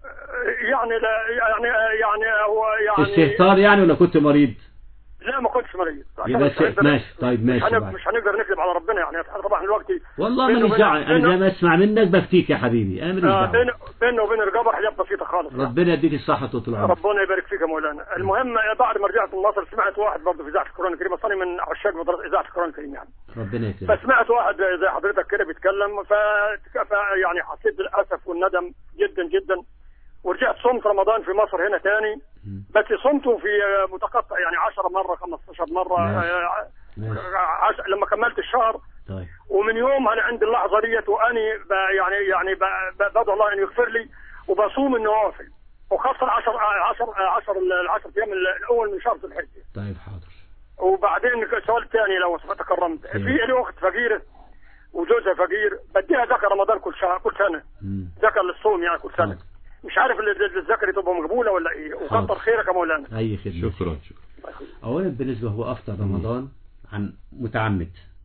يعني لا يعني يعني هو في يعني استهتار يعني ولا كنت مريض لا ما كنتش مريض عشان يبقى مش هنقدر- ماشي طيب مش, ماشي هن... بعد. مش هنقدر نكذب على ربنا يعني طبعا الوقت والله بينه ماليش وبين- دعوه انا بينه- زي ما اسمع منك بفتيك يا حبيبي انا ماليش آه، دعوه بينه بينه وبين الرقابه حاجات بسيطه خالص ربنا يديك الصحه طول العمر ربنا يبارك فيك يا مولانا المهم بعد ما رجعت من مصر سمعت واحد برضه في اذاعه القران الكريم اصلا من عشاق مدرسه اذاعه القران الكريم يعني ربنا يكرمك فسمعت واحد زي حضرتك كده بيتكلم ف... ف... يعني حسيت بالاسف والندم جدا جدا ورجعت صمت رمضان في مصر هنا تاني بس صمته في متقطع يعني 10 مره 15 مره ماشي. آه، ماشي. عش... لما كملت الشهر طيب ومن يوم انا عند اللحظه ديت واني ب... يعني يعني ب... ب... بدعو الله ان يغفر لي وبصوم النوافل وخاصه 10 10 10 ال 10 ايام الاول من شهر ذو الحجه طيب حاضر وبعدين السؤال الثاني لو تكرمت في لي اخت فقيره وجوزها فقير بديها زكاه رمضان كل شهر كل سنه زكاه للصوم يعني كل سنه مش عارف ال- ال- الزكاه دي تبقى مقبوله ولا ايه وكتر حاضر. خيرك يا مولانا اي خدمه شكرا شكرا اولا بالنسبه هو افطر رمضان عن متعمد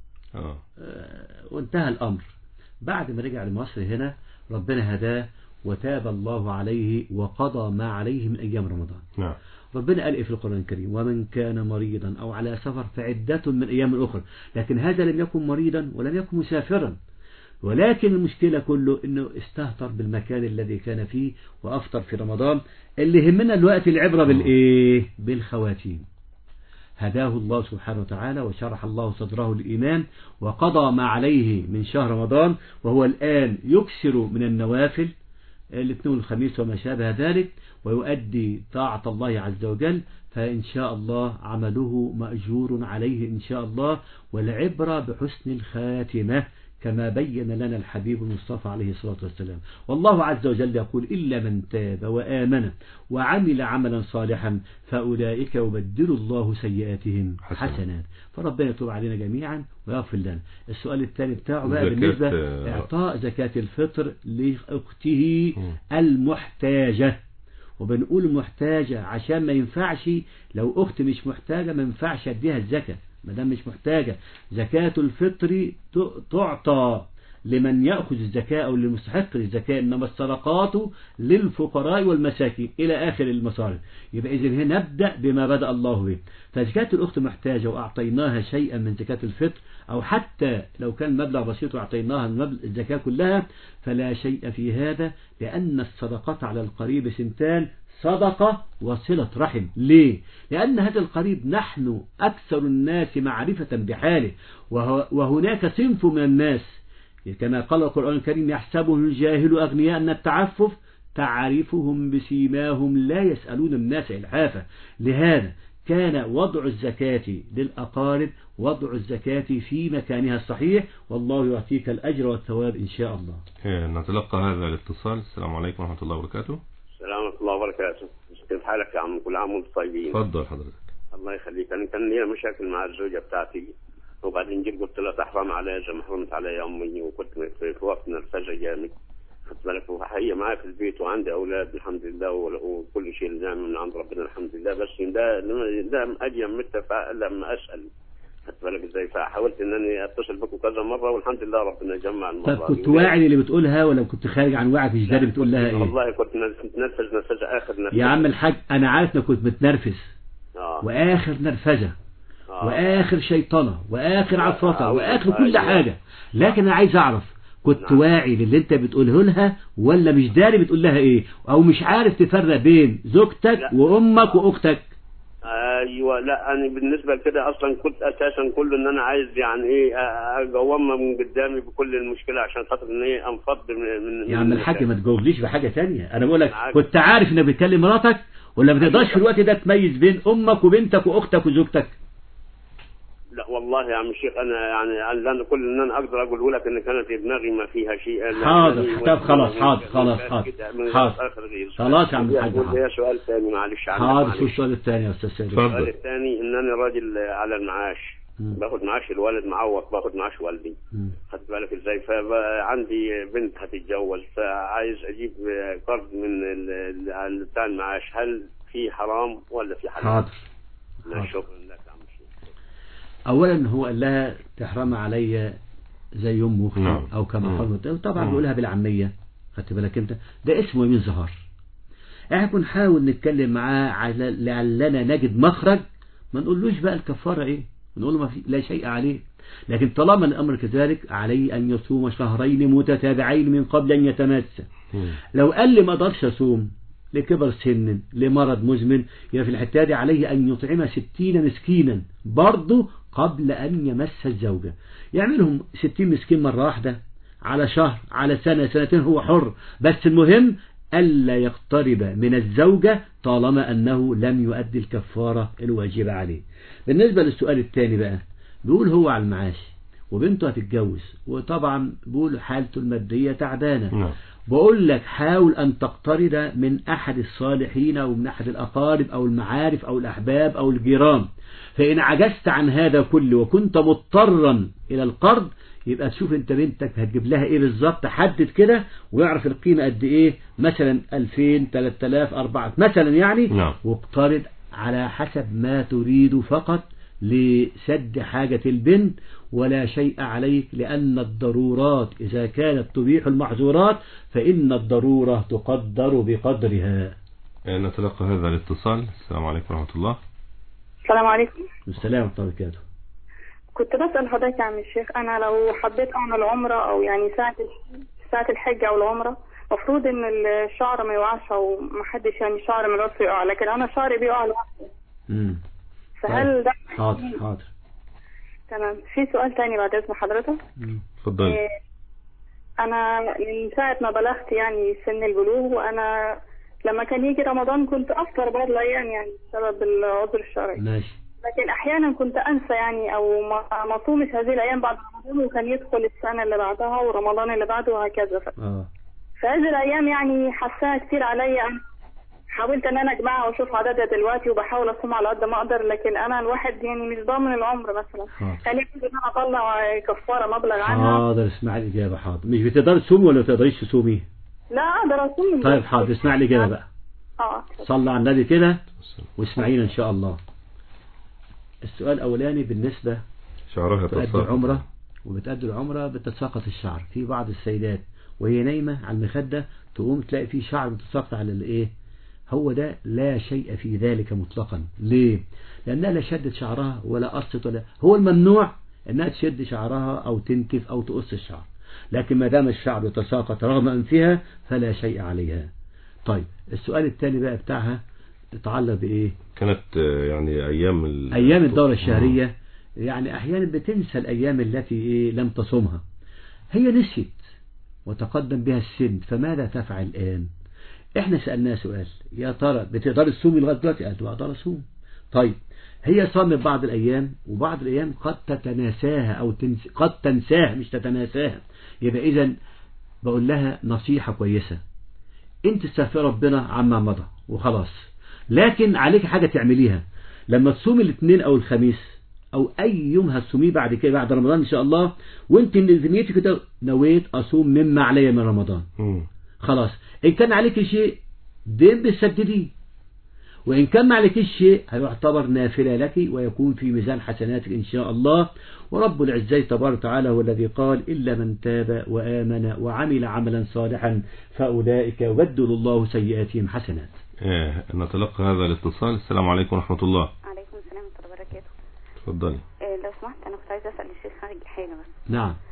اه آه، وانتهى الامر بعد ما رجع لمصر هنا ربنا هداه وتاب الله عليه وقضى ما عليه من ايام رمضان نعم ربنا قال إيه في القرآن الكريم ومن كان مريضا أو على سفر فعدة من أيام أخرى لكن هذا لم يكن مريضا ولم يكن مسافرا ولكن المشكلة كله أنه استهتر بالمكان الذي كان فيه وأفطر في رمضان اللي يهمنا الوقت العبرة بالإيه بالخواتيم هداه الله سبحانه وتعالى وشرح الله صدره الإيمان وقضى ما عليه من شهر رمضان وهو الآن يكسر من النوافل الاثنين والخميس وما شابه ذلك ويؤدي طاعة الله عز وجل فإن شاء الله عمله مأجور عليه إن شاء الله والعبرة بحسن الخاتمة كما بين لنا الحبيب المصطفى عليه الصلاة والسلام والله عز وجل يقول إلا من تاب وآمن وعمل عملا صالحا فأولئك يبدل الله سيئاتهم حسنات فربنا يتوب علينا جميعا ويغفر لنا السؤال الثاني بتاعه بقى زكاة، بالنسبة آه، إعطاء زكاة الفطر لأخته المحتاجة وبنقول محتاجة عشان ما ينفعش لو أخت مش محتاجة ما ينفعش أديها الزكاة ما دام مش محتاجة زكاة الفطر ت- تعطى لمن يأخذ الزكاة أو للمستحق للزكاة إنما الصدقات للفقراء والمساكين إلى آخر المصارف يبقى إذن هنا نبدأ بما بدأ الله به فزكاة الأخت محتاجة وأعطيناها شيئا من زكاة الفطر أو حتى لو كان مبلغ بسيط وأعطيناها المبلغ الزكاة كلها فلا شيء في هذا لأن الصدقات على القريب سنتان صدقة وصلة رحم ليه؟ لأن هذا القريب نحن أكثر الناس معرفة بحاله وه- وهناك صنف من الناس كما قال القرآن الكريم يحسبه الجاهل أغنياء أن التعفف تعرفهم بسيماهم لا يسألون الناس إلحافا لهذا كان وضع الزكاة للأقارب وضع الزكاة في مكانها الصحيح والله يعطيك الأجر والثواب إن شاء الله آه، نتلقى هذا الاتصال السلام عليكم ورحمة الله وبركاته السلام ورحمة الله وبركاته كيف حالك يا عم كل عام وانتم طيبين اتفضل حضرتك الله يخليك انا كان لي مشاكل مع الزوجة بتاعتي وبعدين جيت قلت لها تحرم عليا زي ما حرمت عليا امي وكنت في في وقت نرفزه جامد خدت بالك وهي معايا في البيت وعندي اولاد الحمد لله ولا- وكل شيء نعمه من عند ربنا الحمد لله بس ده ده اجي متى لما اسال خدت بالك ازاي فحاولت انني اتصل بكم كذا مره والحمد لله ربنا جمع المره طب كنت دي. واعي اللي بتقولها ولا كنت خارج عن وعي في جدال بتقول لها إيه والله كنت نرفز نرفزه اخر نرفزه يا عم الحاج أنا عارف إنك كنت متنرفز آه. وآخر نرفزة آه. وآخر شيطنة وآخر عفرطة آه. وآخر كل أيوة. حاجة لكن أنا عايز أعرف كنت واعي للي انت بتقوله لها ولا مش داري بتقول لها ايه او مش عارف تفرق بين زوجتك وامك واختك ايوه لا انا بالنسبه لكده اصلا كنت اساسا كله ان انا عايز يعني ايه أ- اقومها من قدامي بكل المشكله عشان خاطر ان هي انفض من من يا عم من الحاج المشاكل. ما تجاوبليش بحاجة تانية انا بقول لك معاك. كنت عارف انك بتكلم مراتك ولا ما تقدرش في الوقت ده تميز بين امك وبنتك واختك وزوجتك لا والله يا عم الشيخ انا يعني اللي انا كل اللي انا اقدر اقوله لك ان كانت في دماغي ما فيها شيء أنا- حاضر يعني طب خلاص من- حاضر من- خلاص من- حاضر كده من غير حاضر آخر غير. خلاص يا عم الحاج يقول حاضر لي سؤال ثاني معلش عنك حاضر معلش. شو السؤال الثاني يا استاذ سيد السؤال الثاني ان انا راجل على المعاش باخد معاش الوالد معوق باخد معاش والدي خدت بالك ازاي فعندي بنت هتتجوز فعايز اجيب قرض من ال- ال- بتاع المعاش هل في حرام ولا في حلال؟ حاضر لا شكرا لك يا عم اولا هو قال لها تحرم عليا زي ام اختي نعم. او كما نعم. حرمت طبعا نعم. بيقولها بالعاميه خدت بالك انت ده اسمه يمين ظهر احنا بنحاول نتكلم معاه على لعلنا نجد مخرج ما نقولوش بقى الكفاره ايه نقول له ما في لا شيء عليه لكن طالما الامر كذلك عليه ان يصوم شهرين متتابعين من قبل ان يتماسى لو قال لي ما اقدرش اصوم لكبر سن لمرض مزمن يبقى في الحته دي عليه ان يطعم ستين مسكينا برضه قبل ان يمس الزوجه يعملهم ستين مسكين مره واحده على شهر على سنه سنتين هو حر بس المهم ألا يقترب من الزوجة طالما أنه لم يؤدي الكفارة الواجبة عليه بالنسبة للسؤال الثاني بقى بيقول هو على المعاش وبنته هتتجوز وطبعا بيقول حالته المادية تعبانة نعم. بقول لك حاول أن تقترض من أحد الصالحين أو من أحد الأقارب أو المعارف أو الأحباب أو الجيران فإن عجزت عن هذا كله وكنت مضطرا إلى القرض يبقى تشوف انت بنتك هتجيب لها ايه بالظبط حدد كده ويعرف القيمة قد ايه مثلا 2000 3000 4 مثلا يعني نعم. واقترض على حسب ما تريد فقط لسد حاجة البنت ولا شيء عليك لأن الضرورات إذا كانت تبيح المحظورات فإن الضرورة تقدر بقدرها آه، نتلقى هذا الاتصال السلام عليكم ورحمة الله السلام عليكم السلام ورحمة الله وبركاته كنت بسأل حضرتك يا عم الشيخ أنا لو حبيت أعمل عمرة أو يعني ساعة ساعة الحج أو العمرة المفروض إن الشعر ما يقعش أو ما حدش يعني شعر من راسه يقع لكن أنا شعري بيقع لوحده مم. فهل ده حاضر حاضر تمام في سؤال تاني بعد إذن حضرتك اتفضلي إيه، أنا من ساعة ما بلغت يعني سن البلوغ وأنا لما كان يجي رمضان كنت أفطر بعض الأيام يعني بسبب العذر الشرعي ماشي لكن احيانا كنت انسى يعني او ما ما اصومش هذه الايام بعد رمضان وكان يدخل السنه اللي بعدها ورمضان اللي بعده وهكذا ف- اه فهذه الايام يعني حاساها كتير عليا أنا حاولت ان انا اجمعها واشوف عددها دلوقتي وبحاول اصوم على قد ما اقدر لكن انا الواحد يعني مش ضامن العمر مثلا حاضر. كان يجوز ان انا اطلع كفاره مبلغ عنها حاضر اسمع الإجابة حاضر مش بتقدر تصومي ولا ما تقدريش تصومي لا اقدر اصوم طيب حاضر اسمع الإجابة بقى اه صلى على النبي كده واسمعينا إن شاء الله السؤال الأولاني بالنسبة شعرها بتأدي تساقط. العمرة وبتأدي العمرة بتتساقط الشعر في بعض السيدات وهي نايمة على المخدة تقوم تلاقي في شعر بتتساقط على الايه هو ده لا شيء في ذلك مطلقا ليه لأنها لا شدت شعرها ولا قصت ولا هو الممنوع انها تشد شعرها او تنكف او تقص الشعر لكن ما دام الشعر يتساقط رغم انفها فلا شيء عليها طيب السؤال الثاني بقى بتاعها يتعلق بايه كانت آه، يعني أيام ال... أيام الدورة الشهرية يعني أحيانا بتنسى الأيام التي إيه لم تصمها هي نسيت وتقدم بها السن فماذا تفعل الآن إحنا سألناها سؤال يا ترى بتقدر تصومي لغاية دلوقتي قالت بقدر أصوم طيب هي صامت بعض الأيام وبعض الأيام قد تتناساها أو تنس... قد تنساها مش تتناساها يبقى إذا بقول لها نصيحة كويسة انت استغفر ربنا عما مضى وخلاص لكن عليك حاجة تعمليها لما تصومي الاثنين او الخميس او اي يوم هتصوميه بعد كده بعد رمضان ان شاء الله وانت في نيتك كده نويت اصوم مما علي من رمضان خلاص ان كان عليك شيء دين بتسدديه وإن كان ما عليكش شيء هيعتبر نافلة لك ويكون في ميزان حسناتك إن شاء الله ورب العزة تبارك وتعالى هو الذي قال إلا من تاب وآمن وعمل عملا صالحا فأولئك يبدل الله سيئاتهم حسنات آه، نتلقى هذا الاتصال السلام عليكم ورحمة الله عليكم السلام ورحمة الله وبركاته تفضلي آه، لو سمحت أنا كنت عايزة أسأل الشيخ خارج حاجة بس نعم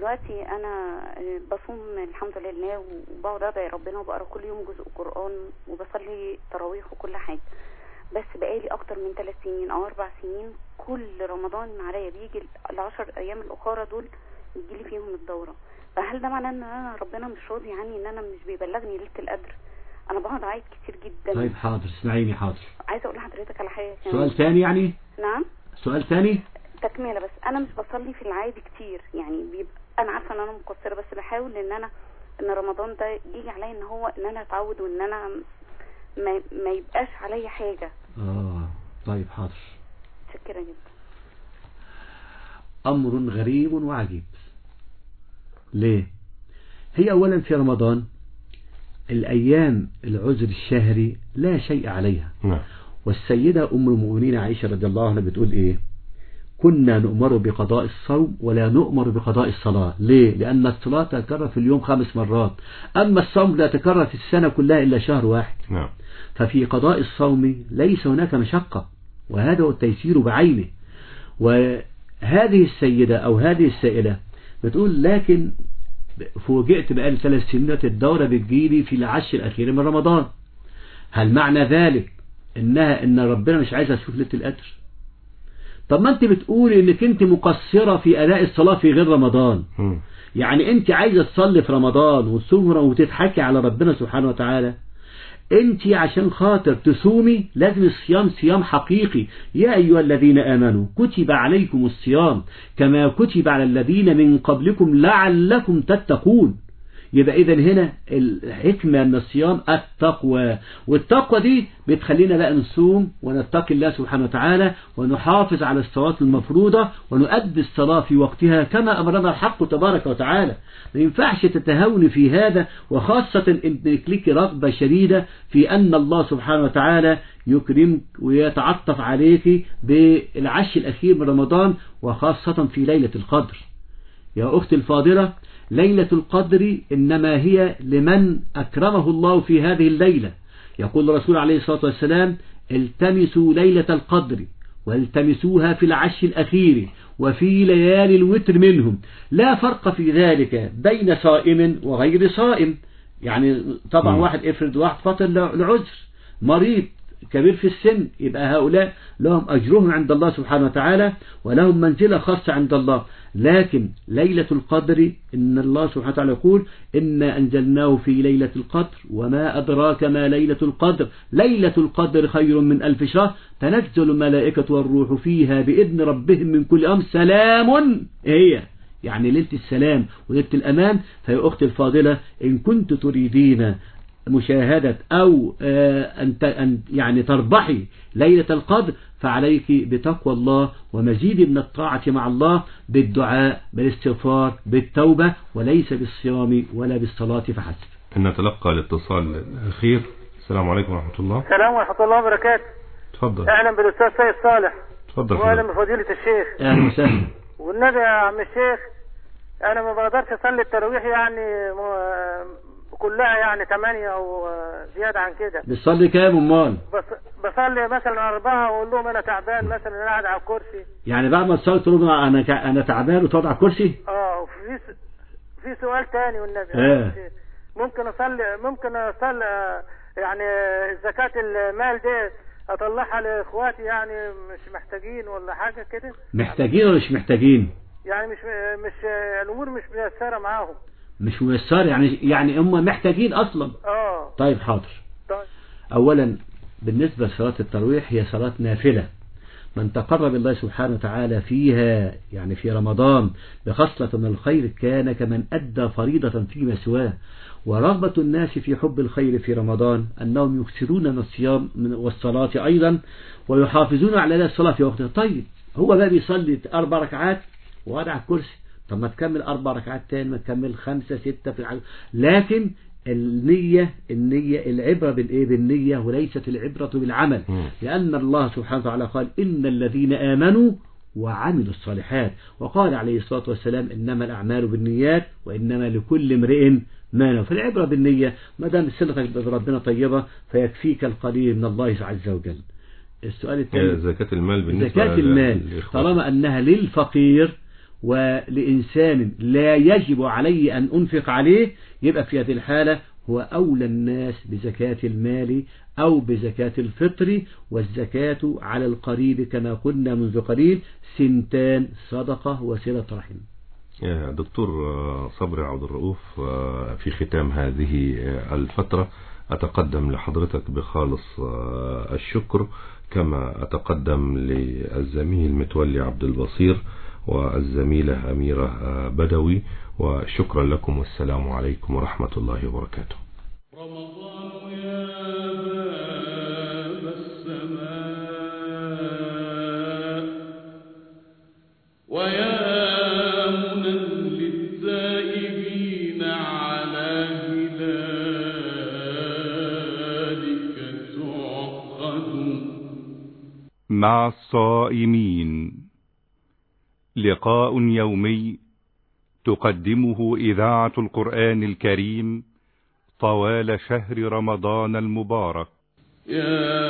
دلوقتي انا آه، بصوم الحمد لله وبقعد ادعي ربنا وبقرا كل يوم جزء قران وبصلي تراويح وكل حاجه بس بقالي اكتر من ثلاث سنين او اربع سنين كل رمضان عليا بيجي العشر ايام الاخرى دول يجي لي فيهم الدوره فهل ده معناه ان انا ربنا مش راضي عني ان انا مش بيبلغني ليله القدر انا بقعد اعيط كتير جدا طيب حاضر اسمعيني حاضر عايزه اقول لحضرتك على حاجه كمان. سؤال ثاني يعني نعم سؤال ثاني تكمله بس انا مش بصلي في العادي كتير يعني بيبقى انا عارفه ان انا مقصره بس بحاول ان انا ان رمضان ده يجي عليا ان هو ان انا اتعود وان انا ما, ما يبقاش عليا حاجه اه طيب حاضر متشكره جدا أمر غريب وعجيب ليه هي أولا في رمضان الأيام العذر الشهري لا شيء عليها نعم والسيدة أم المؤمنين عائشة رضي الله عنها بتقول إيه كنا نؤمر بقضاء الصوم ولا نؤمر بقضاء الصلاة ليه لأن الصلاة تتكرر في اليوم خمس مرات أما الصوم لا يتكرر في السنة كلها إلا شهر واحد نعم ففي قضاء الصوم ليس هناك مشقة وهذا هو التيسير بعينه وهذه السيدة أو هذه السائلة بتقول لكن فوجئت بقالي ثلاث سنين الدورة بتجيلي في العشر الأخير من رمضان هل معنى ذلك إنها إن ربنا مش عايزها تشوف ليلة القدر طب ما أنت بتقولي إنك أنت مقصرة في أداء الصلاة في غير رمضان مم. يعني أنت عايزة تصلي في رمضان وتصوم وتضحكي على ربنا سبحانه وتعالى انت عشان خاطر تصومي لازم الصيام صيام حقيقي يا أيها الذين آمنوا كتب عليكم الصيام كما كتب على الذين من قبلكم لعلكم تتقون يبقى إذا هنا الحكمة من الصيام التقوى والتقوى دي بتخلينا بقى نصوم ونتقي الله سبحانه وتعالى ونحافظ على الصلاة المفروضة ونؤدي الصلاة في وقتها كما أمرنا الحق تبارك وتعالى ما ينفعش تتهاوني في هذا وخاصة إنك لك رغبة شديدة في أن الله سبحانه وتعالى يكرمك ويتعطف عليك بالعش الأخير من رمضان وخاصة في ليلة القدر يا أختي الفاضلة ليلة القدر إنما هي لمن أكرمه الله في هذه الليلة يقول الرسول عليه الصلاة والسلام التمسوا ليلة القدر والتمسوها في العش الأخير وفي ليالي الوتر منهم لا فرق في ذلك بين صائم وغير صائم يعني طبعا مم. واحد افرض واحد فاطر لعذر مريض كبير في السن يبقى هؤلاء لهم أجرهم عند الله سبحانه وتعالى ولهم منزلة خاصة عند الله لكن ليلة القدر إن الله سبحانه وتعالى يقول إنا أنزلناه في ليلة القدر وما أدراك ما ليلة القدر ليلة القدر خير من ألف شهر تنزل الملائكة والروح فيها بإذن ربهم من كل أمر سلام هي يعني ليلة السلام وليلة الأمان فيا أختي الفاضلة إن كنت تريدين مشاهدة أو آه، أن ت- أن يعني تربحي ليلة القدر فعليك بتقوى الله ومزيد من الطاعة مع الله بالدعاء بالاستغفار بالتوبة وليس بالصيام ولا بالصلاة فحسب نتلقى الاتصال الأخير السلام عليكم ورحمة الله السلام ورحمة الله وبركاته تفضل أهلا بالأستاذ سيد صالح تفضل وأهلا حضرتك. بفضيلة الشيخ أهلا وسهلا والنبي يا عم الشيخ أنا ما بقدرش أصلي التراويح يعني م- كلها يعني ثمانية أو زيادة عن كده بتصلي كام أمال بس بصلي مثلا أربعة وأقول لهم أنا تعبان مثلا أنا قاعد على الكرسي يعني بعد ما تصلي تقول لهم أنا كا- أنا تعبان وتقعد على الكرسي اه وفي س... في سؤال تاني والنبي آه. ممكن اصلي ممكن اصلي آه، يعني زكاة المال دي اطلعها لاخواتي يعني مش محتاجين ولا حاجة كده محتاجين ولا مش محتاجين يعني مش مش الامور مش ميسرة معاهم مش ميسر يعني يعني هم محتاجين أصلا اه طيب حاضر طيب أولا بالنسبة لصلاة التراويح هي صلاة نافلة من تقرب الله سبحانه وتعالى فيها يعني في رمضان بخصلة من الخير كان كمن أدى فريضة فيما سواه ورغبة الناس في حب الخير في رمضان أنهم يكثرون من الصيام من- والصلاة أيضا ويحافظون على أداء الصلاة في وقتها طيب هو بقى بيصلي أربع ركعات وقعد على الكرسي طب ما تكمل أربع ركعات تاني ما تكمل خمسة ستة في العجل. لكن النية النية العبرة بالإيه بالنية وليست العبرة بالعمل لأن الله سبحانه وتعالى قال إن الذين آمنوا وعملوا الصالحات وقال عليه الصلاة والسلام إنما الأعمال بالنيات وإنما لكل امرئ ما نوى فالعبرة بالنية ما دام صلتك بربنا طيبة فيكفيك القليل من الله عز وجل السؤال هي الثاني زكاة المال بالنسبة زكاة المال للإخوة. طالما أنها للفقير ولإنسان لا يجب علي أن أنفق عليه يبقى في هذه الحالة هو أولى الناس بزكاة المال أو بزكاة الفطر والزكاة على القريب كما قلنا منذ قليل سنتان صدقة وصلة رحم يا دكتور صبري عبد الرؤوف في ختام هذه الفترة أتقدم لحضرتك بخالص الشكر كما أتقدم للزميل متولي عبد البصير والزميلة أميرة بدوي وشكرا لكم والسلام عليكم ورحمة الله وبركاته رمضان يا باب السماء ويا منى للتائبين على هلالك تعقد مع الصائمين لقاء يومي تقدمه إذاعة القرآن الكريم طوال شهر رمضان المبارك يا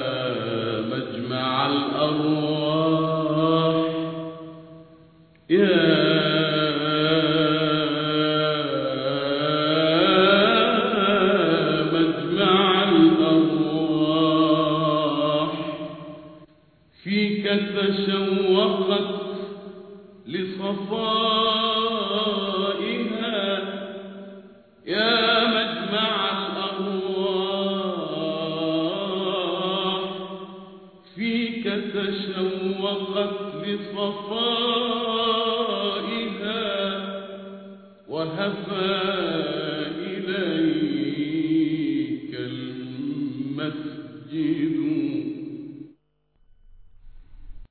مجمع الأرواح يا مجمع الأرواح فيك تشوقت لصفائها يا مجمع الأرواح فيك تشوقت لصفائها وهفى إليك المسجد